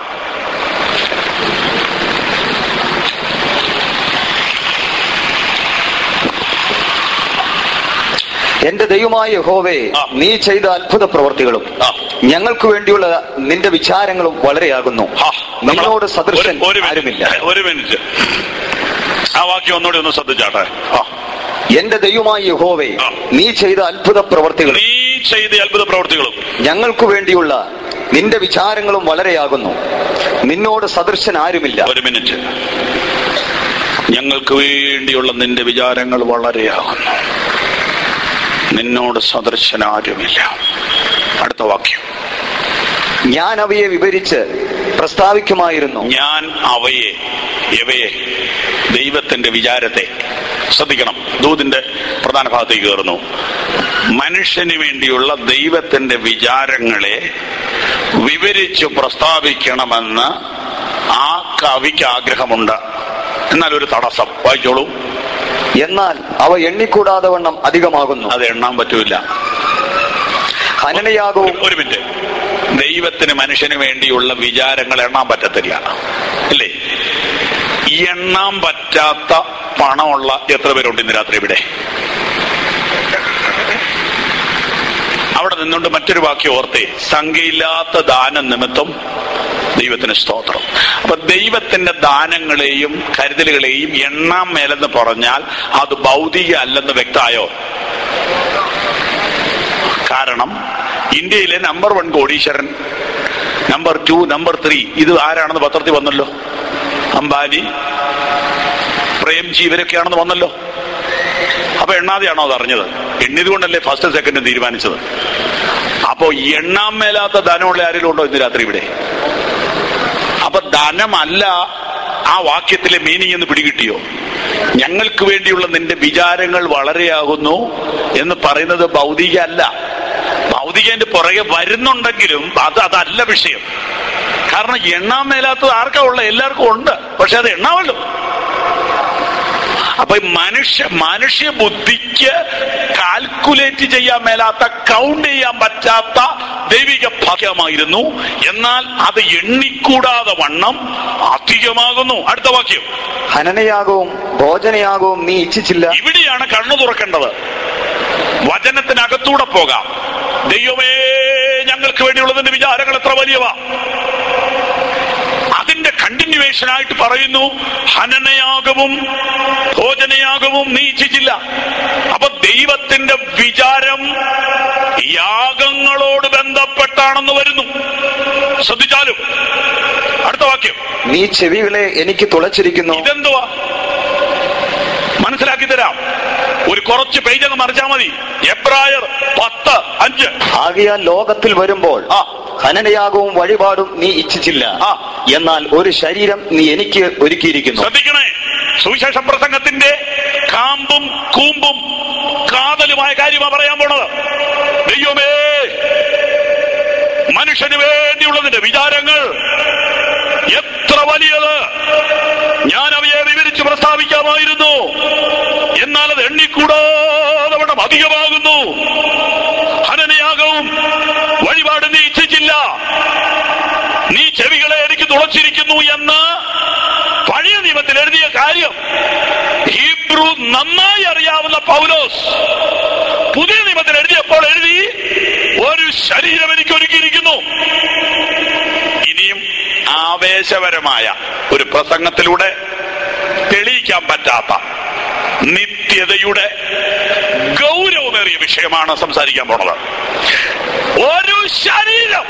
എന്റെ ദൈവമായ യഹോവേ ആ. നീ ചെയ്ത അത്ഭുത പ്രവർത്തികളും ആ. ഞങ്ങൾക്ക് വേണ്ടിയുള്ള നിന്റെ വിചാരങ്ങളും വളരെയാകുന്നു ഹാ, നമ്മള് നിന്നോട് സദൃശൻ ഒരു- ഒരു മിനിറ്റ്, ആരുമില്ല ഒരു മിനിറ്റ് ആ വാക്യം ഒന്നുകൂടി ഒന്ന് ശ്രദ്ധിച്ചാട്ടെ ആ എന്റെ ദൈവമായ യഹോവേ ആ. നീ ചെയ്ത അത്ഭുത പ്രവർത്തികളും നീ ചെയ്ത അത്ഭുത പ്രവർത്തികളും ഞങ്ങൾക്ക് വേണ്ടിയുള്ള നിന്റെ വിചാരങ്ങളും വളരെയാകുന്നു നിന്നോട് സദൃശൻ ആരുമില്ല ഒരു മിനിറ്റ് ഞങ്ങൾക്ക് വേണ്ടിയുള്ള നിന്റെ വിചാരങ്ങൾ വളരെയാകുന്നു നിന്നോട് സദൃശനാരുമില്ല അടുത്ത വാക്യം ഞാൻ അവയെ വിവരിച്ച് പ്രസ്താവിക്കുമായിരുന്നു ഞാൻ അവയെ ഇവയെ ദൈവത്തിന്റെ വിചാരത്തെ ശ്രദ്ധിക്കണം ദൂതിന്റെ പ്രധാന ഭാഗത്തേക്ക് കയറുന്നു മനുഷ്യന് വേണ്ടിയുള്ള ദൈവത്തിന്റെ വിചാരങ്ങളെ വിവരിച്ചു പ്രസ്താവിക്കണമെന്ന് ആ കവിക്ക് ആഗ്രഹമുണ്ട് എന്നാൽ ഒരു തടസ്സം വായിച്ചോളൂ എന്നാൽ അവ എണ്ണിക്കൂടാതെ വണ്ണം അധികമാകുന്നു അത് എണ്ണാൻ പറ്റൂല ഹനനയാഗവും ഒരു മിനിറ്റ് ദൈവത്തിന് മനുഷ്യന് വേണ്ടിയുള്ള വിചാരങ്ങൾ എണ്ണാൻ പറ്റത്തില്ല അല്ലേ എണ്ണാൻ പറ്റാത്ത പണമുള്ള എത്ര പേരുണ്ട് ഇന്ന് രാത്രി ഇവിടെ അവിടെ നിന്നുകൊണ്ട് മറ്റൊരു വാക്യം ഓർത്തേ സംഖ്യയില്ലാത്ത ദാനം നിമിത്തം ദൈവത്തിന് സ്തോത്രം അപ്പൊ ദൈവത്തിന്റെ ദാനങ്ങളെയും കരുതലുകളെയും എണ്ണാൻ മേലെന്ന് പറഞ്ഞാൽ അത് ഭൗതിക അല്ലെന്ന് വ്യക്തമായോ കാരണം ഇന്ത്യയിലെ നമ്പർ വൺ കോടീശ്വരൻ നമ്പർ ടു നമ്പർ ത്രീ ഇത് ആരാണെന്ന് പത്രത്തിൽ വന്നല്ലോ അംബാനി പ്രേംജി ഇവരൊക്കെയാണെന്ന് വന്നല്ലോ അപ്പൊ എണ്ണാതെയാണോ അത് അറിഞ്ഞത് എണ്ണിയത് കൊണ്ടല്ലേ ഫസ്റ്റ് സെക്കൻഡ് തീരുമാനിച്ചത് അപ്പോ എണ്ണാൻ മേലാത്ത ധനമുള്ള ആരെങ്കിലും ഉണ്ടോ ഇന്ന് രാത്രി ഇവിടെ അപ്പൊ ധനമല്ല ആ വാക്യത്തിലെ മീനിങ് എന്ന് പിടികിട്ടിയോ ഞങ്ങൾക്ക് വേണ്ടിയുള്ള നിന്റെ വിചാരങ്ങൾ വളരെയാകുന്നു എന്ന് പറയുന്നത് ഭൗതിക അല്ല ഭൗതികന്റെ പുറകെ വരുന്നുണ്ടെങ്കിലും അത് അതല്ല വിഷയം കാരണം എണ്ണാൻ മേലാത്തത് ആർക്കാ ഉള്ള എല്ലാവർക്കും ഉണ്ട് പക്ഷെ അത് എണ്ണാമല്ലോ അപ്പൊ ഈ മനുഷ്യ മനുഷ്യ ബുദ്ധിക്ക് കാൽക്കുലേറ്റ് ചെയ്യാൻ മേലാത്ത കൗണ്ട് ചെയ്യാൻ പറ്റാത്ത ദൈവിക ഭാഗ്യമായിരുന്നു എന്നാൽ അത് എണ്ണിക്കൂടാതെ വണ്ണം അധികമാകുന്നു അടുത്ത വാക്യം ഹനനയാകവും ഭോജനയാകവും നീ ഇച്ഛിച്ചില്ല ഇവിടെയാണ് കണ്ണു തുറക്കേണ്ടത് വചനത്തിനകത്തൂടെ പോകാം ദൈവമേ ഞങ്ങൾക്ക് വേണ്ടിയുള്ളതിന്റെ വിചാരങ്ങൾ എത്ര വലിയവ അതിന്റെ കണ്ടിന്യൂവേഷൻ ആയിട്ട് പറയുന്നു ഹനനയാകവും ഭോജനയാകവും നീ ഇച്ഛിച്ചില്ല അപ്പൊ ദൈവത്തിന്റെ വിചാരം യാഗങ്ങളോട് ബന്ധപ്പെട്ടാണെന്ന് വരുന്നു ശ്രദ്ധിച്ചാലും അടുത്ത വാക്യം നീ ചെവികളെ എനിക്ക് തുളച്ചിരിക്കുന്നു ഇതെന്തുവാ മനസ്സിലാക്കി തരാം ഒരു കുറച്ച് പേജ് അങ്ങ് മറിച്ചാൽ മതി എബ്രായർ പത്ത് അഞ്ച് ആകിയാൽ ലോകത്തിൽ വരുമ്പോൾ ആ. ഹനനയാകവും വഴിപാടും നീ ഇച്ഛിച്ചില്ല ആ. എന്നാൽ ഒരു ശരീരം നീ എനിക്ക് ഒരുക്കിയിരിക്കുന്നു ശ്രദ്ധിക്കണേ സുവിശേഷ പ്രസംഗത്തിന്റെ കാമ്പും കൂമ്പും കാതലുമായ കാര്യമാ പറയാൻ പോണത് ദൈവമേ മനുഷ്യന് വേണ്ടിയുള്ളതിന്റെ വിചാരങ്ങൾ എത്ര വലിയത് ഞാൻ അവയെ വിവരിച്ച് പ്രസ്താവിക്കാമായിരുന്നു എന്നാൽ അത് എണ്ണിക്കൂടാതെ വണ്ണം അധികമാകുന്നു ഹനനയാകവും വഴിപാട് നീ ഇച്ഛിച്ചില്ല നീ ചെവികളെ എനിക്ക് തുളച്ചിരിക്കുന്നു എന്ന് പഴയ നിയമത്തിൽ എഴുതിയ കാര്യം ഹീബ്രു നന്നായി അറിയാവുന്ന പൗലോസ് പുതിയ നിയമത്തിൽ എഴുതിയപ്പോൾ എഴുതി ഒരു ശരീരം എനിക്ക് ഒരുക്കിയിരിക്കുന്നു ഇനിയും ആവേശപരമായ ഒരു പ്രസംഗത്തിലൂടെ തെളിയിക്കാൻ പറ്റാത്ത നിത്യതയുടെ ഗൗരവമേറിയ വിഷയമാണ് സംസാരിക്കാൻ പോണത് ഒരു ശരീരം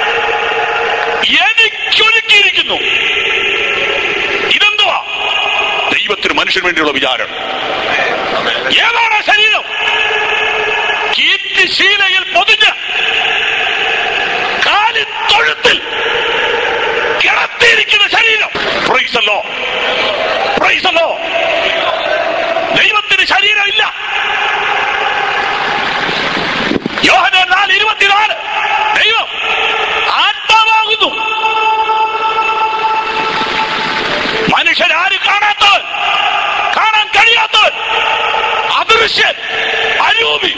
എനിക്കൊരുക്കിയിരിക്കുന്നു ഇതെന്തുവാ ദൈവത്തിന് മനുഷ്യന് വേണ്ടിയുള്ള വിചാരം ഏതാണ് ആ ശരീരം കീർത്തിശീലയിൽ പൊതിഞ്ഞ് കാലിത്തൊഴുത്തിൽ കിടത്തിയിരിക്കുന്ന ശരീരം പ്രൈസല്ലോ പ്രൈസല്ലോ ദൈവത്തിന് ശരീരമില്ല യോഹന നാല് ഇരുപത്തിനാല് ദൈവം ആത്മാവാകുന്നു മനുഷ്യരാരും കാണാത്തവൻ കാണാൻ കഴിയാത്തവൻ അദൃശ്യൻ അരൂപി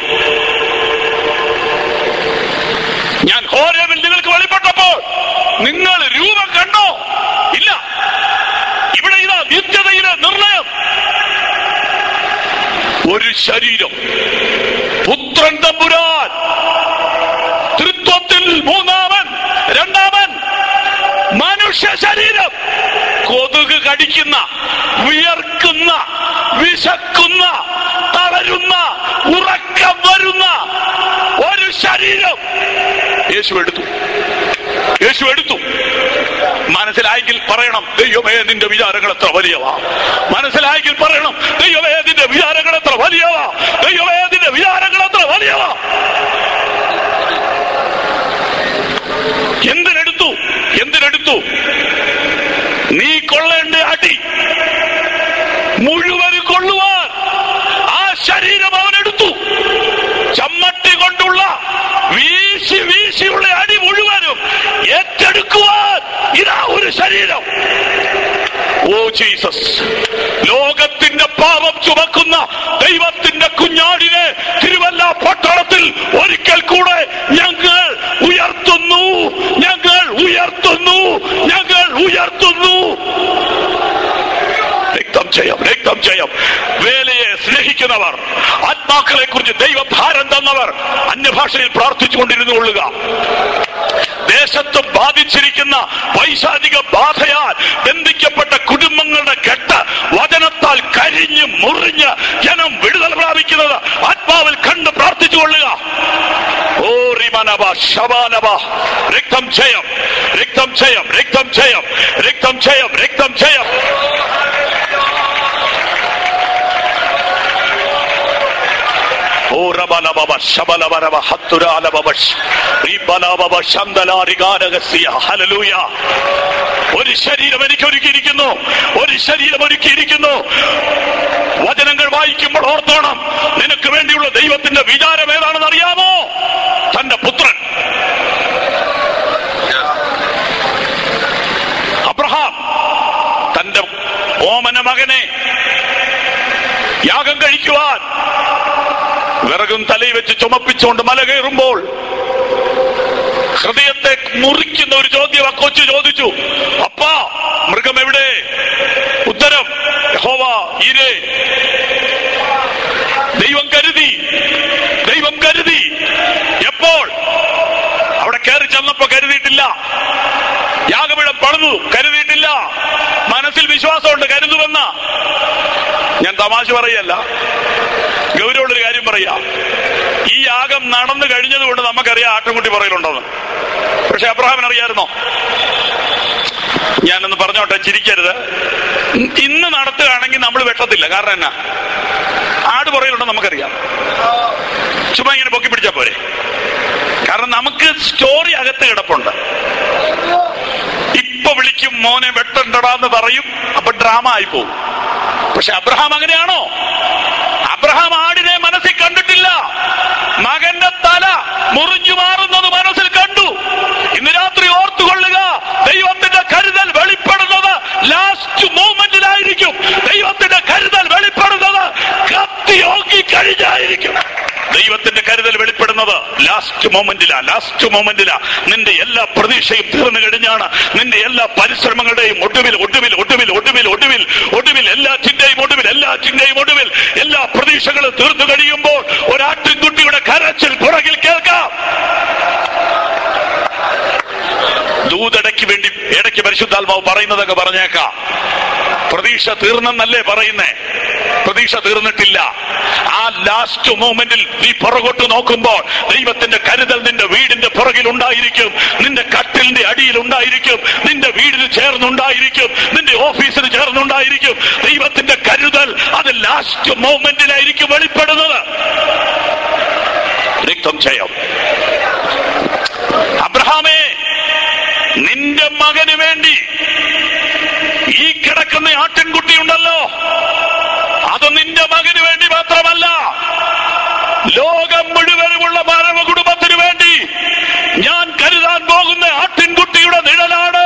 ഞാൻ ഹോരേവിൽ നിങ്ങൾക്ക് വെളിപ്പെട്ടപ്പോൾ നിങ്ങൾ രൂപം കണ്ടോ ഇല്ല ഇവിടെ ഇതാ നിത്യതയിലെ നിർണയം ഒരു ശരീരം പുത്രൻ തമ്പുരാൻ തൃത്വത്തിൽ മൂന്നാമൻ രണ്ടാമൻ മനുഷ്യ ശരീരം കൊതുക് കടിക്കുന്ന വിയർക്കുന്ന വിശക്കുന്ന തളരുന്ന ഉറക്കം വരുന്ന ഒരു ശരീരം യേശു എടുത്തു യേശു എടുത്തു മനസ്സിലായെങ്കിൽ പറയണം ദൈവമേ നിന്റെ വിചാരങ്ങൾ എത്ര വലിയവാ മനസ്സിലായെങ്കിൽ പറയണം ദൈവമേ നിന്റെ വിചാരങ്ങൾ എത്ര വലിയവാ ദൈവമേ നിന്റെ വിചാരങ്ങൾ എത്ര വലിയവാ എന്തിനെടുത്തു എന്തിനെടുത്തു നീ കൊള്ളേണ്ട അടി മുഴുവനും കൊള്ളുവാൻ ആ ശരീരം അവൻ എടുത്തു ചമ്മട്ടി കൊണ്ടുള്ള വീശി വീശിയുള്ള അടി മുഴുവനും ഏറ്റെടുക്കുവാൻ ഇതാ ഒരു ശരീരം ഓ ജീസസ് ലോകത്തിന്റെ പാപം ചുമക്കുന്ന ദൈവത്തിന്റെ കുഞ്ഞാടിനെ തിരുവല്ല പട്ടണത്തിൽ ഒരിക്കൽ കൂടെ ഞങ്ങൾ ഉയർത്തുന്നു വേലയെ സ്നേഹിക്കുന്നവർ ആത്മാക്കളെ കുറിച്ച് ദൈവഭാരം തന്നവർ അന്യഭാഷയിൽ പ്രാർത്ഥിച്ചുകൊണ്ടിരുന്നു കൊള്ളുക ദേശത്ത് ബാധിച്ചിരിക്കുന്ന പൈശാചിക ബാധയാൽ ബന്ധിക്കപ്പെട്ട കുടുംബങ്ങളുടെ കെട്ട് വചനത്താൽ കരിഞ്ഞ് മുറിഞ്ഞ് ജനം വിടുതൽ പ്രാപിക്കുന്നത് ആത്മാവിൽ കണ്ട് പ്രാർത്ഥിച്ചുകൊള്ളുക ഓ റിമനബ ശബാനബ രക്തം ജയം രക്തം ജയം രക്തം ജയം രക്തം ജയം രക്തം ജയം ഓ റബലബബ ശബലബരബ ഹത്തുരാലബബ റീബലബബ ശന്തലാരികാരകസ്യ ഹല്ലേലൂയ ഒരു ശരീരം എനിക്ക് ഒരുക്കിയിരിക്കുന്നു ഒരു ശരീരം ഒരുക്കിയിരിക്കുന്നു വചനങ്ങൾ വായിക്കുമ്പോൾ ഓർത്തോണം നിനക്ക് വേണ്ടിയുള്ള ദൈവത്തിന്റെ വിചാരം ഏതാണെന്ന് അറിയാമോ തന്റെ പുത്രൻ അബ്രഹാം തന്റെ ഓമന മകനെ യാഗം കഴിക്കുവാൻ വിറകും തലയിൽ വെച്ച് ചുമപ്പിച്ചുകൊണ്ട് മല കയറുമ്പോൾ ഹൃദയത്തെ മുറിക്കുന്ന ഒരു ചോദ്യം ആ കൊച്ചു ചോദിച്ചു അപ്പാ മൃഗം എവിടെ ഉത്തരം യഹോവ ഈരേ ദൈവം കരുതി ദൈവം കരുതി എപ്പോൾ അവിടെ കയറി ചെന്നപ്പോ കരുതിയിട്ടില്ല യാഗപീഠം പണിതു കരുതിയിട്ടില്ല മനസ്സിൽ വിശ്വാസമുണ്ട് കരുതുമെന്ന ഞാൻ തമാശ പറയല്ല ഗൗരവമുള്ളൊരു കാര്യം പറയാ ഈ യാഗം നടന്നു കഴിഞ്ഞത് കൊണ്ട് നമുക്കറിയാം ആട്ടുംകുട്ടി പറയലുണ്ടെന്ന് പക്ഷെ അബ്രഹാമിന് അറിയായിരുന്നോ ഞാനൊന്ന് പറഞ്ഞോട്ടെ ചിരിക്കരുത് ഇന്ന് നടത്തുകയാണെങ്കിൽ നമ്മൾ വെട്ടത്തില്ല കാരണം എന്നാ ആട് പറയലുണ്ടെന്ന് നമുക്കറിയാം ചുമ്മാ ഇങ്ങനെ പൊക്കി പിടിച്ചാ പോരെ കാരണം നമുക്ക് സ്റ്റോറി അകത്ത് കിടപ്പുണ്ട് ഇപ്പൊ വിളിക്കും മോനെ വെട്ടണ്ടടാന്ന് പറയും അപ്പൊ ഡ്രാമ ആയി പോകും പക്ഷെ അബ്രഹാം അങ്ങനെയാണോ അബ്രഹാം ആടിനെ മനസ്സിൽ കണ്ടിട്ടില്ല മകന്റെ തല മുറിഞ്ഞു മാറുന്നത് മനസ്സിൽ കണ്ടു ഇന്ന് രാത്രി ഓർത്തുകൊള്ളുക ദൈവത്തിന്റെ കരുതൽ വെളിപ്പെടുന്നത് ലാസ്റ്റ് മൂമെന്റിലായിരിക്കും ദൈവത്തിന്റെ കരുതൽ വെളിപ്പെടുന്നത് കത്തി ഓങ്ങി കഴിഞ്ഞായിരിക്കും ദൈവത്തിന്റെ കരുതൽ വെളിപ്പെടുന്നത് ലാസ്റ്റ് മൊമെന്റിലാ ലാസ്റ്റ് മൊമെന്റിലാ നിന്റെ എല്ലാ പ്രതീക്ഷയും തീർന്നു കഴിഞ്ഞാണ് നിന്റെ എല്ലാ പരിശ്രമങ്ങളുടെയും ഒടുവിൽ ഒടുവിൽ ഒടുവിൽ ഒടുവിൽ ഒടുവിൽ ഒടുവിൽ എല്ലാറ്റിന്റെയും ഒടുവിൽ എല്ലാറ്റിന്റെയും ഒടുവിൽ എല്ലാ പ്രതീക്ഷകളും തീർന്നു കഴിയുമ്പോൾ ഒരാട്ടിൻകുട്ടിയുടെ കരച്ചിൽ പുറകിൽ കേൾക്കാം ദൂതടയ്ക്ക് വേണ്ടി ഇടയ്ക്ക് പരിശുദ്ധാത്മാവ് പറയുന്നതൊക്കെ പറഞ്ഞേക്കാം പ്രതീക്ഷ തീർന്നെന്നല്ലേ പറയുന്നേ പ്രതീക്ഷ തീർന്നിട്ടില്ല ആ ലാസ്റ്റ് മൂമെന്റിൽ നീ പുറകോട്ട് നോക്കുമ്പോൾ ദൈവത്തിന്റെ കരുതൽ നിന്റെ വീടിന്റെ പുറകിൽ ഉണ്ടായിരിക്കും നിന്റെ കട്ടിലിന്റെ അടിയിൽ ഉണ്ടായിരിക്കും നിന്റെ വീടിന് ചേർന്നുണ്ടായിരിക്കും നിന്റെ ഓഫീസിന് ചേർന്നുണ്ടായിരിക്കും ദൈവത്തിന്റെ കരുതൽ അത് ലാസ്റ്റ് മൂമെന്റിലായിരിക്കും വെളിപ്പെടുന്നത് രക്തം ചെയ്യാം അബ്രഹാമേ നിന്റെ മകന് വേണ്ടി ഈ കിടക്കുന്ന ആട്ടിൻകുട്ടി ഉണ്ടല്ലോ അത് നിന്റെ മകന് വേണ്ടി മാത്രമല്ല ലോകം മുഴുവനുമുള്ള മാനവ കുടുംബത്തിന് വേണ്ടി ഞാൻ കരുതാൻ പോകുന്ന ആട്ടിൻകുട്ടിയുടെ നിഴലാണ്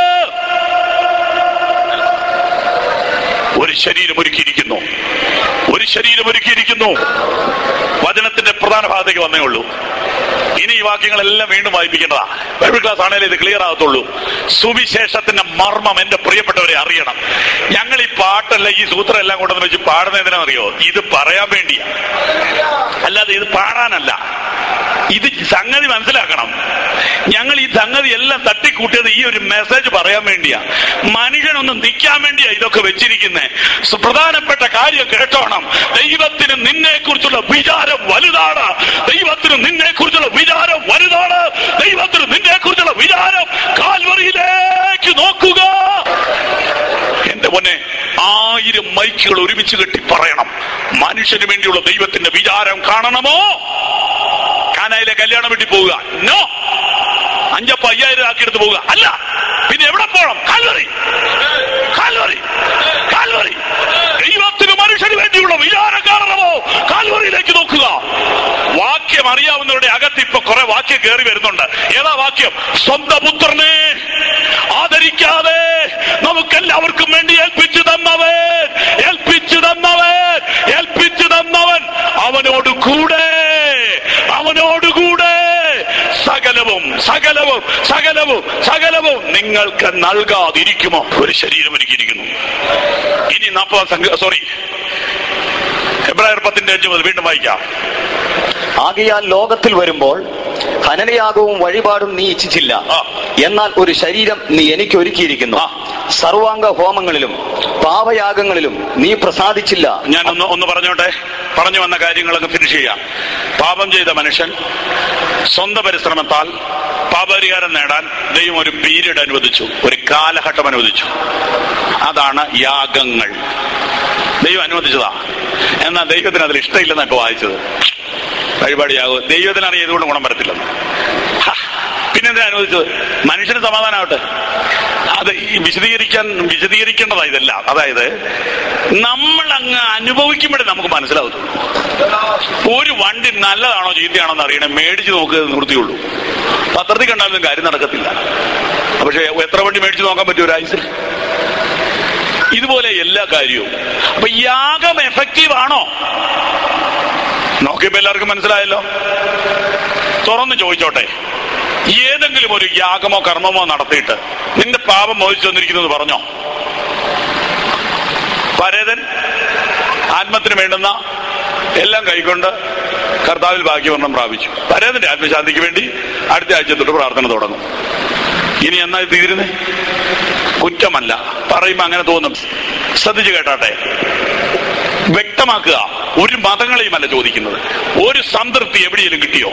ഒരു ശരീരം ഒരുക്കിയിരിക്കുന്നു ഒരു ശരീരം ഒരുക്കിയിരിക്കുന്നു വചനത്തിന്റെ പ്രധാന ഭാഗത്തേക്ക് വന്നേ ഉള്ളൂ ഇനി ഈ വാക്യങ്ങളെല്ലാം വീണ്ടും വായിപ്പിക്കേണ്ടതാ ബൈബിൾ ക്ലാസ് ആണെങ്കിലും ഇത് ക്ലിയർ ആകത്തുള്ളൂ സുവിശേഷത്തിന്റെ മർമ്മം എന്റെ പ്രിയപ്പെട്ടവരെ അറിയണം ഞങ്ങൾ ഈ പാട്ടല്ല ഈ സൂത്രം എല്ലാം കൊണ്ടെന്ന് വെച്ച് പാടുന്ന എന്തിനാണെന്നറിയോ ഇത് പറയാൻ വേണ്ടിയാ അല്ലാതെ ഇത് പാടാനല്ല ഇത് സംഗതി മനസ്സിലാക്കണം ഞങ്ങൾ ഈ സംഗതി എല്ലാം തട്ടിക്കൂട്ടിയത് ഈ ഒരു മെസ്സേജ് പറയാൻ വേണ്ടിയാ മനുഷ്യനൊന്ന് നിൽക്കാൻ വേണ്ടിയാ ഇതൊക്കെ വെച്ചിരിക്കുന്നത് സുപ്രധാനപ്പെട്ട കാര്യം കേട്ടോണം ദൈവത്തിന് നിന്നെ കുറിച്ചുള്ള വിചാരം വലുതാണ് ദൈവത്തിന് നിന്നെ കുറിച്ചുള്ള വിചാരം വലുതാണ് ദൈവത്തിന് നിന്നെ കുറിച്ചുള്ള വിചാരം കാൽവറിയിലേക്ക് നോക്കുക എന്റെ പൊന്നെ ആയിരം മൈക്കുകൾ ഒരുമിച്ച് കെട്ടി പറയണം മനുഷ്യന് വേണ്ടിയുള്ള ദൈവത്തിന്റെ വിചാരം കാണണമോ കാനായിലെ കല്യാണം വീട്ടിൽ പോവുക നോ അഞ്ചപ്പ അയ്യായിരം ആക്കി എടുത്ത് പോവുക അല്ല പിന്നെ എവിടെ പോകണം കാൽവറി കാൽവറി കാൽവറി ദൈവത്തിന് മനുഷ്യന് വേണ്ടിയുള്ള വിചാരം കാണണമോ കാൽവറിയിലേക്ക് നോക്കുക വാക്യം അറിയാവുന്നവരുടെ അകത്ത് ഇപ്പൊ കുറെ വാക്യം കയറി വരുന്നുണ്ട് ഏതാ വാക്യം സ്വന്തം പുത്രനെ ആദരിക്കാതെ നമുക്കെല്ലാവർക്കും വേണ്ടി ഏൽപ്പിച്ചു തന്നവൻ ഏൽപ്പിച്ചു തന്നവൻ ഏൽപ്പിച്ചു തന്നവൻ അവനോട് കൂടെ അവനോട് കൂടെ സകല സകലവും സകലവും സകലവും സകലവും നിങ്ങൾക്ക് നൽകാതിരിക്കുമോ ഒരു ശരീരം ഒരുക്കിയിരിക്കുന്നു ഇനി നാൽപ്പതാം സംഘ സോറി എബ്രായർ പത്തിന്റെ അഞ്ച് മുതൽ വീണ്ടും വായിക്കാം ആകയാൽ ലോകത്തിൽ വരുമ്പോൾ ഹനനയാഗവും വഴിപാടും നീ ഇച്ഛിച്ചില്ല ആ. എന്നാൽ ഒരു ശരീരം നീ എനിക്ക് ഒരുക്കിയിരിക്കുന്നു ആ. സർവാംഗ ഹോമങ്ങളിലും പാപയാഗങ്ങളിലും നീ പ്രസാദിച്ചില്ല ഞാൻ ഒന്ന് ഒന്ന് പറഞ്ഞോട്ടെ പറഞ്ഞു വന്ന കാര്യങ്ങളൊക്കെ ഫിനിഷ് ചെയ്യാം പാപം ചെയ്ത മനുഷ്യൻ സ്വന്തം പരിശ്രമത്താൽ പാപപരിഹാരം നേടാൻ ദൈവം ഒരു പീരീഡ് അനുവദിച്ചു ഒരു കാലഘട്ടം അനുവദിച്ചു അതാണ് യാഗങ്ങൾ ദൈവം അനുവദിച്ചതാ എന്നാൽ ദൈവത്തിന് അതിൽ ഇഷ്ടമില്ലെന്നൊക്കെ വായിച്ചത് വഴിപാടിയാകും ദൈവത്തിന് അറിയതുകൊണ്ട് ഗുണം വരത്തില്ലെന്ന് ഹ, പിന്നെന്തിനാ അനുവദിച്ചത് മനുഷ്യന് സമാധാനമാവട്ടെ അത് ഈ വിശദീകരിക്കാൻ വിശദീകരിക്കേണ്ടതാ ഇതെല്ലാം അതായത് നമ്മൾ അങ്ങ് അനുഭവിക്കുമ്പോഴേ നമുക്ക് മനസ്സിലാവത്തുള്ളൂ ഒരു വണ്ടി നല്ലതാണോ ചീത്തയാണോ എന്ന് അറിയണേ മേടിച്ച് നോക്കുക നിർത്തിയുള്ളൂ പത്രത്തിൽ കണ്ടാലും കാര്യം നടക്കത്തില്ല പക്ഷെ എത്ര വണ്ടി മേടിച്ച് നോക്കാൻ പറ്റും ഒരാഴ്ച ഇതുപോലെ എല്ലാ കാര്യവും അപ്പൊ യാഗം എഫക്റ്റീവ് ആണോ നോക്കിയപ്പോ എല്ലാവർക്കും മനസ്സിലായല്ലോ തുറന്ന് ചോദിച്ചോട്ടെ ഏതെങ്കിലും ഒരു യാഗമോ കർമ്മമോ നടത്തിയിട്ട് നിന്റെ പാപം മോചിച്ചു വന്നിരിക്കുന്നത് പറഞ്ഞോ പരേതൻ ആത്മത്തിന് വേണ്ടുന്ന എല്ലാം കൈക്കൊണ്ട് കർത്താവിൽ ഭാഗ്യവർണ്ണം പ്രാപിച്ചു പരേതന്റെ ആത്മശാന്തിക്ക് വേണ്ടി അടുത്ത ആഴ്ച തൊട്ട് പ്രാർത്ഥന തുടങ്ങും ഇനി എന്നാ ഇത് തീരുന്നേ കുറ്റമല്ല പറയുമ്പോ അങ്ങനെ തോന്നും ശ്രദ്ധിച്ചു കേട്ടാട്ടെ വ്യക്തമാക്കുക ഒരു മതങ്ങളെയുമല്ല ചോദിക്കുന്നത് ഒരു സംതൃപ്തി എവിടെയെങ്കിലും കിട്ടിയോ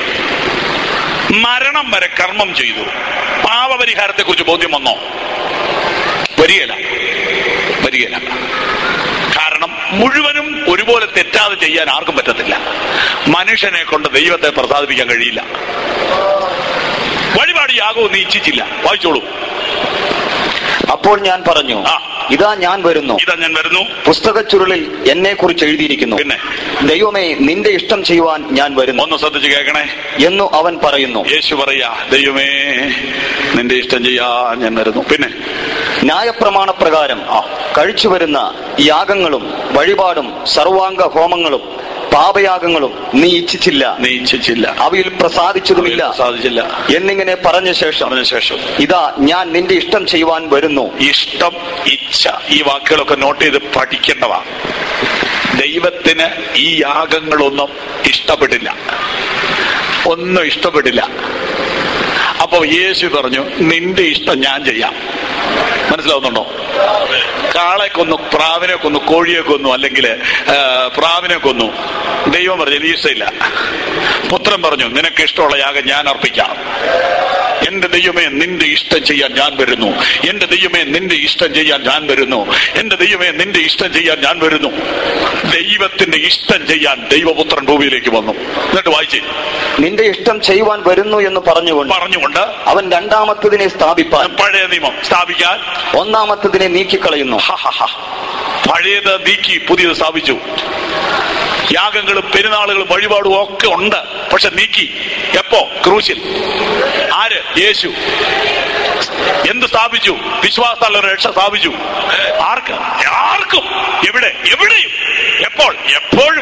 മരണം വരെ കർമ്മം ചെയ്തു പാപപരിഹാരത്തെ കുറിച്ച് ബോധ്യം വന്നോ വരികയില്ല വരികയില്ല കാരണം മുഴുവനും ഒരുപോലെ തെറ്റാതെ ചെയ്യാൻ ആർക്കും പറ്റത്തില്ല മനുഷ്യനെ കൊണ്ട് ദൈവത്തെ പ്രസാദിപ്പിക്കാൻ കഴിയില്ല വഴിപാട് യാഗവും നീ ഇച്ഛിച്ചില്ല വായിച്ചോളൂ അപ്പോൾ ഞാൻ പറഞ്ഞു ആ. ഇതാ ഞാൻ വരുന്നു ഇതാ ഞാൻ വരുന്നു പുസ്തക ചുരുളിൽ എന്നെ കുറിച്ച് എഴുതിയിരിക്കുന്നു പിന്നെ? ദൈവമേ നിന്റെ ഇഷ്ടം ചെയ്യുവാൻ ഞാൻ വരുന്നു ഒന്ന് ശ്രദ്ധിച്ച് കേൾക്കണേ എന്നു അവൻ പറയുന്നു യേശു പറയാ ദൈവമേ നിന്റെ ഇഷ്ടം ചെയ്യാ ഞാൻ വരുന്നു പിന്നെ ന്യായപ്രമാണ പ്രകാരം കഴിച്ചു വരുന്ന യാഗങ്ങളും വഴിപാടും സർവാംഗ ഹോമങ്ങളും പാപയാഗങ്ങളും നീ ഇച്ഛിച്ചില്ല നീ ഇച്ഛിച്ചില്ല അവയിൽ പ്രസാദിച്ചതുമില്ല സാധിച്ചില്ല എന്നിങ്ങനെ പറഞ്ഞ ശേഷം പറഞ്ഞ ശേഷം ഇതാ ഞാൻ നിന്റെ ഇഷ്ടം ചെയ്യുവാൻ വരുന്നു ഇഷ്ടം ഇച്ഛ ഈ വാക്കുകളൊക്കെ നോട്ട് ചെയ്ത് പഠിക്കേണ്ടതാ ദൈവത്തിന് ഈ യാഗങ്ങളൊന്നും ഇഷ്ടപ്പെട്ടില്ല ഒന്നും ഇഷ്ടപ്പെട്ടില്ല അപ്പൊ യേശു പറഞ്ഞു നിന്റെ ഇഷ്ടം ഞാൻ ചെയ്യാം മനസ്സിലാവുന്നുണ്ടോ കാളെ കൊന്നു പ്രാവിനെ കൊന്നു കോഴിയെ കൊന്നു അല്ലെങ്കിൽ പ്രാവിനെ കൊന്നു ദൈവം പറഞ്ഞു എനിക്ക് ഇഷ്ടമില്ല പുത്രൻ പറഞ്ഞു നിനക്ക് ഇഷ്ടമുള്ള യാഗം ഞാൻ അർപ്പിക്കാം എന്റെ ദൈവമേ നിന്റെ ഇഷ്ടം ചെയ്യാൻ ഞാൻ വരുന്നു എന്റെ ദൈവമേ നിന്റെ ഇഷ്ടം ചെയ്യാൻ ഞാൻ വരുന്നു എന്റെ ദൈവമേ നിന്റെ ഇഷ്ടം ചെയ്യാൻ ഞാൻ വരുന്നു ദൈവത്തിന്റെ ഇഷ്ടം ചെയ്യാൻ ദൈവപുത്രൻ ഭൂമിയിലേക്ക് വന്നു എന്നിട്ട് വായിച്ചേ നിന്റെ ഇഷ്ടം ചെയ്യുവാൻ വരുന്നു എന്ന് പറഞ്ഞുകൊണ്ട് പറഞ്ഞുകൊണ്ട് അവൻ രണ്ടാമത്തതിനെ സ്ഥാപിപ്പാൻ പഴയ നിയമം സ്ഥാപിക്കാൻ ഒന്നാമത്തതിനെ നീക്കിക്കളയുന്നു ഹ, ഹ, ഹ. പഴയത് നീക്കി പുതിയത് സ്ഥാപിച്ചു യാഗങ്ങളും പെരുന്നാളുകളും വഴിപാടും ഒക്കെ ഉണ്ട് പക്ഷെ നീക്കി എപ്പോ ക്രൂശിൽ ആര് യേശു എന്ത് സ്ഥാപിച്ചു വിശ്വാസമുള്ള രക്ഷ സ്ഥാപിച്ചു ആർക്ക് ആർക്കും എവിടെ എവിടെയും എപ്പോൾ എപ്പോഴും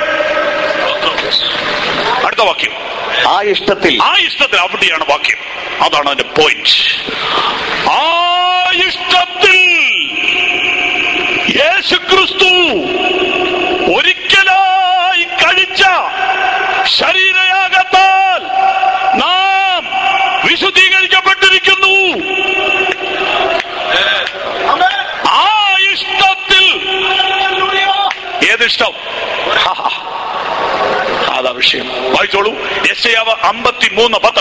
അടുത്ത വാക്യം ആ ഇഷ്ടത്തിൽ ആ ഇഷ്ടത്തിൽ അവിടെയാണ് വാക്യം അതാണ് അതിന്റെ പോയിന്റ് ആ ഇഷ്ടത്തിൽ യേശുക്രിസ്തു ഒരിക്കലായി കഴിച്ച ശരീരയാഗത്താൽ നാം വിശുദ്ധീകരിക്കപ്പെട്ടിരിക്കുന്നു ആ ഇഷ്ടത്തിൽ ഏതിഷ്ടം ഹാ, ഹാ. അതാ വിഷയം വായിച്ചോളൂ യശയാവ് അമ്പത്തി മൂന്ന് പത്ത്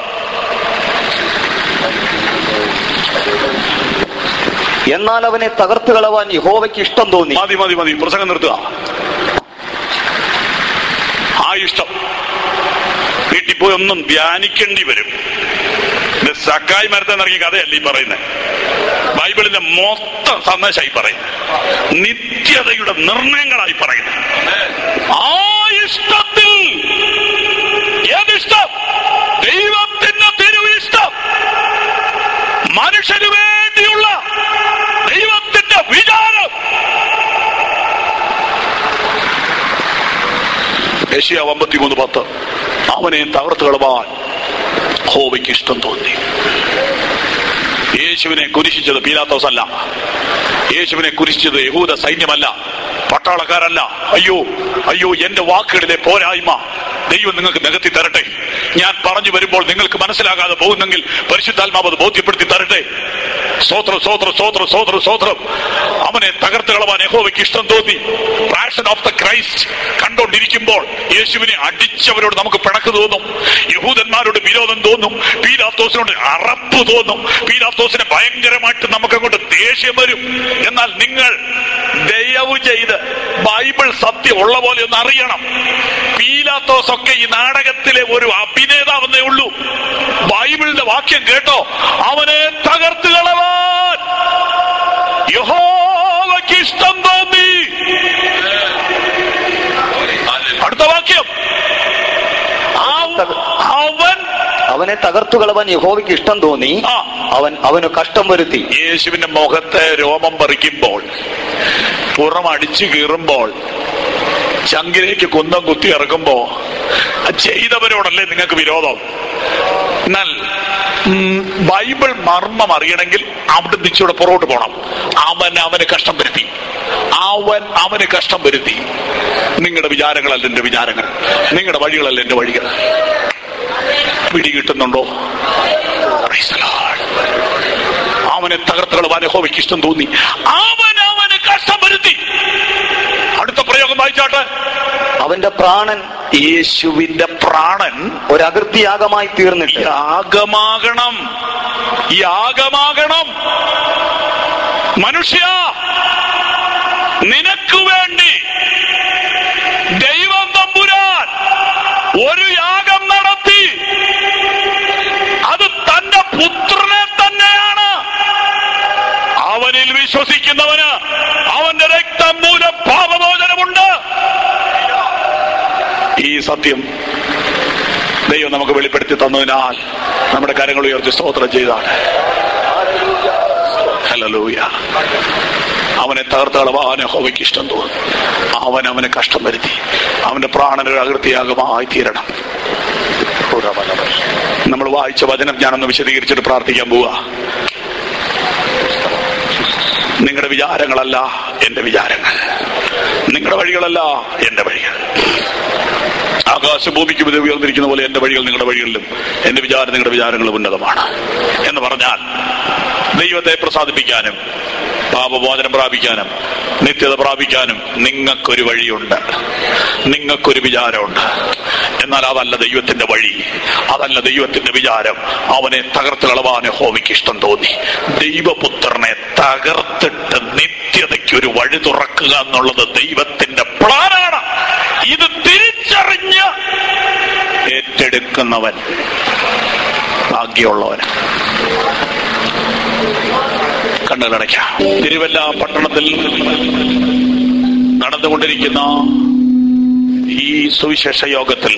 എന്നാൽ അവനെ തകർത്ത് കളവാൻ യഹോവയ്ക്ക് ഇഷ്ടം തോന്നി മതി മതി മതി പ്രസംഗം നിർത്തുക ആ ഇഷ്ടം വീട്ടിൽ പോയി ഒന്നും ധ്യാനിക്കേണ്ടി വരും ഇത് സക്കായി മരത്തെ ഇറങ്ങിയ കഥയല്ല ഈ പറയുന്നത് ബൈബിളിന്റെ മൊത്തം സന്ദേശമായി പറയുന്നത് നിത്യതയുടെ നിർണയങ്ങളായി പറയുന്നത് ആ ഇഷ്ടത്തിൽ ഏതിഷ്ടം ദൈവത്തിന്റെ തിരു ഇഷ്ടം മനുഷ്യന് വേണ്ടിയുള്ള ദൈവത്തിന്റെ വിചാരം ഏഷ്യ അമ്പത്തിമൂന്ന് പത്ത് അവനെ തകർത്ത് കളവാൻ ഹോവയ്ക്ക് ഇഷ്ടം തോന്നി യേശുവിനെ കുരിശിച്ചത് പീലാത്തോസ് അല്ല യേശുവിനെ കുരിശിച്ചത് യഹൂദ സൈന്യമല്ല പട്ടാളക്കാരല്ല അയ്യോ അയ്യോ എന്റെ വാക്കുകളിലെ പോരായ്മ ദൈവം നിങ്ങൾക്ക് നികത്തി തരട്ടെ ഞാൻ പറഞ്ഞു വരുമ്പോൾ നിങ്ങൾക്ക് മനസ്സിലാകാതെ പോകുന്നെങ്കിൽ പരിശുദ്ധാത്മാവ് അത് ബോധ്യപ്പെടുത്തി തരട്ടെ സ്വോത്രം സ്വോത്രം സ്വോത്രം സ്വോത്രം സ്വോത്രം അവനെ തകർത്ത് കളവാൻ യഹോവയ്ക്ക് ഇഷ്ടം തോന്നി പാഷൻ ഓഫ് ദ ക്രൈസ്റ്റ് കണ്ടോണ്ടിരിക്കുമ്പോൾ യേശുവിനെ അടിച്ചവരോട് നമുക്ക് പിണക്ക് തോന്നും യഹൂദന്മാരോട് വിരോധം തോന്നും പീലാത്തോസിനോട് അറപ്പ് തോന്നും പീലാത്തോസിനെ ഭയങ്കരമായിട്ട് നമുക്ക് അങ്ങോട്ട് ദേഷ്യം വരും എന്നാൽ നിങ്ങൾ ദയവ് ചെയ്ത് ബൈബിൾ സത്യം ഉള്ള പോലെ ഒന്ന് അറിയണം പീലാത്തോസ് ഒക്കെ ഈ നാടകത്തിലെ ഒരു അഭിനേതാവെന്നേ ഉള്ളൂ ബൈബിളിന്റെ വാക്യം കേട്ടോ അവനെ തകർത്ത് കളവാൻ യഹോവയ്ക്ക് ഇഷ്ടം തോന്നി അടുത്ത വാക്യം അവ- അവൻ അവനെ തകർത്തു കളവാൻ യഹോവയ്ക്ക് ഇഷ്ടം തോന്നി ആ. അവൻ അവന് കഷ്ടം വരുത്തി യേശുവിന്റെ മുഖത്തെ രോമം പറിക്കുമ്പോൾ പുറം അടിച്ചു കീറുമ്പോൾ ചങ്കിലേക്ക് കുന്തം കുത്തി ഇറക്കുമ്പോ അത് ചെയ്തവരോടല്ലേ നിങ്ങൾക്ക് വിരോധം എന്നാൽ ഉം, ബൈബിൾ മർമ്മം അറിയണമെങ്കിൽ അവിടെ നിച്ചൂടെ പുറകോട്ട് പോണം അവൻ അവന് കഷ്ടം വരുത്തി അവൻ അവന് കഷ്ടം വരുത്തി നിങ്ങളുടെ വിചാരങ്ങളല്ല എന്റെ വിചാരങ്ങൾ നിങ്ങളുടെ വഴികളല്ല എന്റെ വഴികൾ പിടി കിട്ടുന്നുണ്ടോ Praise the Lord. അവനെ തകർത്തുകളവാൻ യഹോവയ്ക്ക് ഇഷ്ടം തോന്നി അവൻ അവന് കഷ്ടം വരുത്തി അടുത്ത പ്രയോഗം വായിച്ചാട്ടെ അവന്റെ പ്രാണൻ യേശുവിന്റെ പ്രാണൻ ഒരകൃത്യാഗമായി തീർന്നിട്ട് യാഗമാകണം യാഗമാകണം മനുഷ്യ നിനക്ക് വേണ്ടി ദൈവം തമ്പുരാൻ ഒരു യാഗം നടത്തി അത് തന്റെ പുത്രനെ തന്നെയാണ് അവനിൽ വിശ്വസിക്കുന്നവന് അവന്റെ രക്തം മൂലം പാപമോചനമുണ്ട് ഈ സത്യം ദൈവം നമുക്ക് വെളിപ്പെടുത്തി തന്നതിനാൽ നമ്മുടെ കരങ്ങൾ ഉയർത്തി സ്തോത്രം ചെയ്താണ് ഹല്ലേലൂയ അവനെ തകർത്ത് കളവാൻ ഹോവയ്ക്ക് ഇഷ്ടം തോന്നുന്നു അവൻ അവനെ കഷ്ടം വരുത്തി അവന്റെ പ്രാണനൊരു അകൃത്യയാഗമായി തീരണം നമ്മൾ വായിച്ച വചനം ഞാനൊന്ന് വിശദീകരിച്ചിട്ട് പ്രാർത്ഥിക്കാൻ പോവുക നിങ്ങളുടെ വിചാരങ്ങളല്ല എന്റെ വിചാരങ്ങൾ നിങ്ങളുടെ വഴികളല്ല എന്റെ വഴികൾ ആകാശ ഭൂമിക്ക് ഇത് ഉയർന്നിരിക്കുന്ന പോലെ എന്റെ വഴികൾ നിങ്ങളുടെ വഴികളിലും എന്റെ വിചാരം നിങ്ങളുടെ വിചാരങ്ങളും ഉന്നതമാണ് എന്ന് പറഞ്ഞാൽ ദൈവത്തെ പ്രസാദിപ്പിക്കാനും പാപമോചനം പ്രാപിക്കാനും നിത്യത പ്രാപിക്കാനും നിങ്ങൾക്കൊരു വഴിയുണ്ട് നിങ്ങൾക്കൊരു വിചാരമുണ്ട് എന്നാൽ അതല്ല ദൈവത്തിന്റെ വഴി അതല്ല ദൈവത്തിന്റെ വിചാരം അവനെ തകർത്ത് കളവാൻ ഹോമിക്ക് ഇഷ്ടം തോന്നി ദൈവപുത്രനെ തകർത്തിട്ട് നിത്യതയ്ക്ക് ഒരു വഴി തുറക്കുക എന്നുള്ളത് ദൈവത്തിന്റെ പ്ലാനാണ് ഇത് തിരിച്ചറിഞ്ഞ് ഏറ്റെടുക്കുന്നവൻ ഭാഗ്യമുള്ളവൻ കണ്ണുകളടയ്ക്കാം തിരുവല്ല പട്ടണത്തിൽ നടന്നുകൊണ്ടിരിക്കുന്ന ഈ സുവിശേഷ യോഗത്തിൽ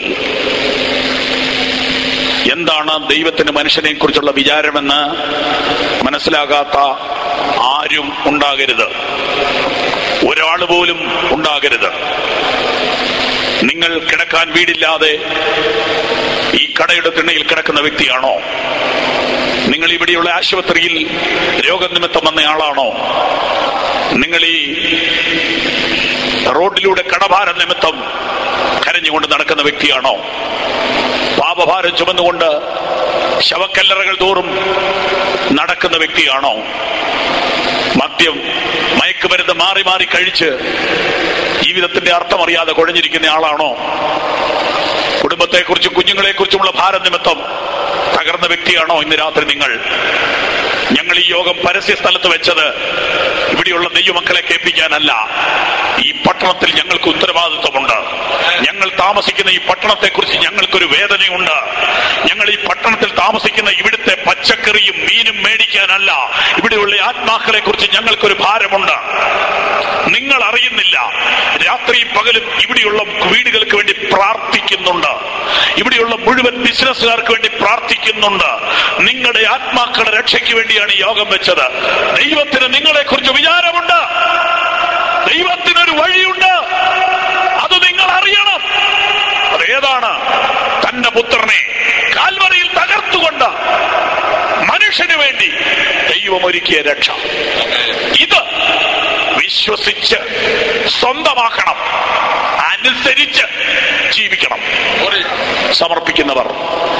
എന്താണ് ദൈവത്തിന് മനുഷ്യനെ കുറിച്ചുള്ള വിചാരമെന്ന് മനസ്സിലാകാത്ത ആരും ഉണ്ടാകരുത് ഒരാൾ പോലും ഉണ്ടാകരുത് നിങ്ങൾ കിടക്കാൻ വീടില്ലാതെ ഈ കടയുടെ തിണ്ണയിൽ കിടക്കുന്ന വ്യക്തിയാണോ നിങ്ങൾ ഇവിടെയുള്ള ആശുപത്രിയിൽ രോഗനിമിത്തം വന്ന ആളാണോ നിങ്ങൾ ഈ റോഡിലൂടെ കടഭാരം നിമിത്തം കരഞ്ഞുകൊണ്ട് നടക്കുന്ന വ്യക്തിയാണോ പാപഭാരം ചുമന്നുകൊണ്ട് ശവക്കല്ലറകൾ തോറും നടക്കുന്ന വ്യക്തിയാണോ മദ്യം മയക്കുമരുന്ന് മാറി മാറി കഴിച്ച് ജീവിതത്തിന്റെ അർത്ഥം അറിയാതെ കുഴഞ്ഞിരിക്കുന്ന ആളാണോ കുടുംബത്തെക്കുറിച്ചും കുഞ്ഞുങ്ങളെക്കുറിച്ചുമുള്ള ഭാരം നിമിത്തം തകർന്ന വ്യക്തിയാണോ ഇന്ന് രാത്രി നിങ്ങൾ ഞങ്ങൾ ഈ യോഗം പരസ്യ സ്ഥലത്ത് വെച്ചത് ഇവിടെയുള്ള ദൈവമക്കളെ കേൾപ്പിക്കാനല്ല ഈ പട്ടണത്തിൽ ഞങ്ങൾക്ക് ഉത്തരവാദിത്വമുണ്ട് ഞങ്ങൾ താമസിക്കുന്ന ഈ പട്ടണത്തെക്കുറിച്ച് ഞങ്ങൾക്കൊരു വേദനയുണ്ട് ഞങ്ങൾ ഈ പട്ടണത്തിൽ താമസിക്കുന്ന ഇവിടുത്തെ പച്ചക്കറിയും മീനും മേടിക്കാനല്ല ഇവിടെയുള്ള ആത്മാക്കളെ കുറിച്ച് ഞങ്ങൾക്കൊരു ഭാരമുണ്ട് നിങ്ങൾ അറിയുന്നില്ല രാത്രിയും പകലും ഇവിടെയുള്ള വീടുകൾക്ക് വേണ്ടി പ്രാർത്ഥിക്കുന്നുണ്ട് ഇവിടെയുള്ള മുഴുവൻ ബിസിനസ്സുകാർക്ക് വേണ്ടി പ്രാർത്ഥിക്കുന്നുണ്ട് നിങ്ങളുടെ ആത്മാക്കളുടെ രക്ഷയ്ക്ക് വേണ്ടിയാണ് ഈ യോഗം വെച്ചത് ദൈവത്തിന് നിങ്ങളെ കുറിച്ച് വിചാരമുണ്ട് ദൈവത്തിനൊരു വഴിയുണ്ട് അത് നിങ്ങൾ അറിയണം അതേതാണ് തന്റെ പുത്രനെ കാൽവറിയിൽ തകർത്തു ദൈവം ഒരുക്കിയ രക്ഷ ഇത് വിശ്വസിച്ച് സ്വന്തമാക്കണം അനുസരിച്ച് ജീവിക്കണം സമർപ്പിക്കുന്നവർ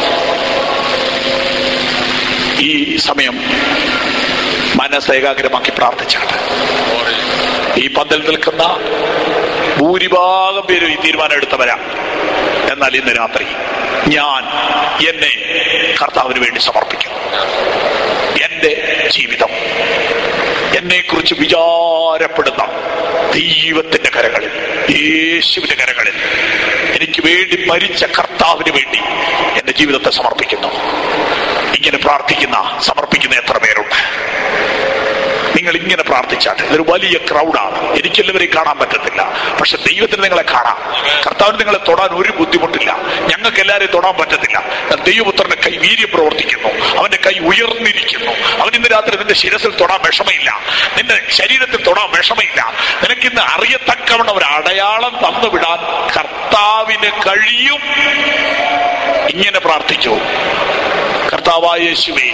ഈ സമയം മനസ്സേകാഗ്രമാക്കി പ്രാർത്ഥിച്ചാണ് ഈ പന്തൽ നിൽക്കുന്ന ഭൂരിഭാഗം പേരും ഈ തീരുമാനം എടുത്തവരാ എന്നാൽ ഇന്ന് രാത്രി ഞാൻ എന്നെ കർത്താവിന് വേണ്ടി സമർപ്പിക്കുന്നു എന്റെ ജീവിതം എന്നെ കുറിച്ച് വിചാരപ്പെടുന്ന ദൈവത്തിന്റെ കരങ്ങളിൽ യേശുവിന്റെ കരങ്ങളിൽ എനിക്ക് വേണ്ടി മരിച്ച കർത്താവിന് വേണ്ടി എന്റെ ജീവിതത്തെ സമർപ്പിക്കുന്നു ഇങ്ങനെ പ്രാർത്ഥിക്കുന്ന സമർപ്പിക്കുന്ന എത്ര പേരുണ്ട് നിങ്ങൾ ഇങ്ങനെ പ്രാർത്ഥിച്ചാൽ ഇതൊരു വലിയ ക്രൗഡാണ് എനിക്കെല്ലാവരെയും കാണാൻ പറ്റത്തില്ല പക്ഷെ ദൈവത്തിന് നിങ്ങളെ കാണാം കർത്താവിന് നിങ്ങളെ തൊടാൻ ഒരു ബുദ്ധിമുട്ടില്ല ഞങ്ങൾക്ക് എല്ലാവരെയും തൊടാൻ പറ്റത്തില്ല എന്നാൽ ദൈവപുത്രന്റെ കൈ വീര്യം പ്രവർത്തിക്കുന്നു അവന്റെ കൈ ഉയർന്നിരിക്കുന്നു അവൻ ഇന്ന് രാത്രി നിന്റെ ശിരസിൽ തൊടാൻ വിഷമയില്ല നിന്റെ ശരീരത്തിൽ തൊടാൻ വിഷമയില്ല നിനക്കിന്ന് അറിയത്തക്കവണ്ണം ഒരു അടയാളം തന്നുവിടാൻ കർത്താവിന് കഴിയും ഇങ്ങനെ പ്രാർത്ഥിച്ചു കർത്താവായ യേശുവേ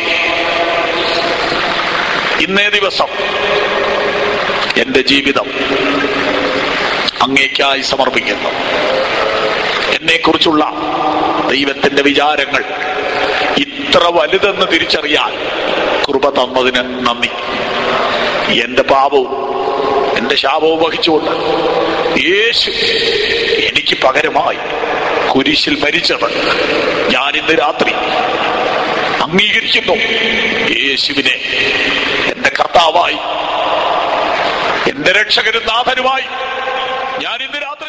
ഇന്നേ ദിവസം എന്റെ ജീവിതം അങ്ങേക്കായി സമർപ്പിക്കുന്നു എന്നെ കുറിച്ചുള്ള ദൈവത്തിന്റെ വിചാരങ്ങൾ ഇത്ര വലുതെന്ന് തിരിച്ചറിയാൻ കൃപ തന്നതിന് നന്ദി എന്റെ പാപവും എന്റെ ശാപവും വഹിച്ചുകൊണ്ട് യേശു എനിക്ക് പകരമായി കുരിശിൽ മരിച്ചത് ഞാൻ ഇന്ന് രാത്രി അംഗീകരിക്കുന്നു യേശുവിനെ എന്റെ കർത്താവായി എന്റെ രക്ഷകരും നാഥനുമായി ഞാൻ ഇന്ന് രാത്രി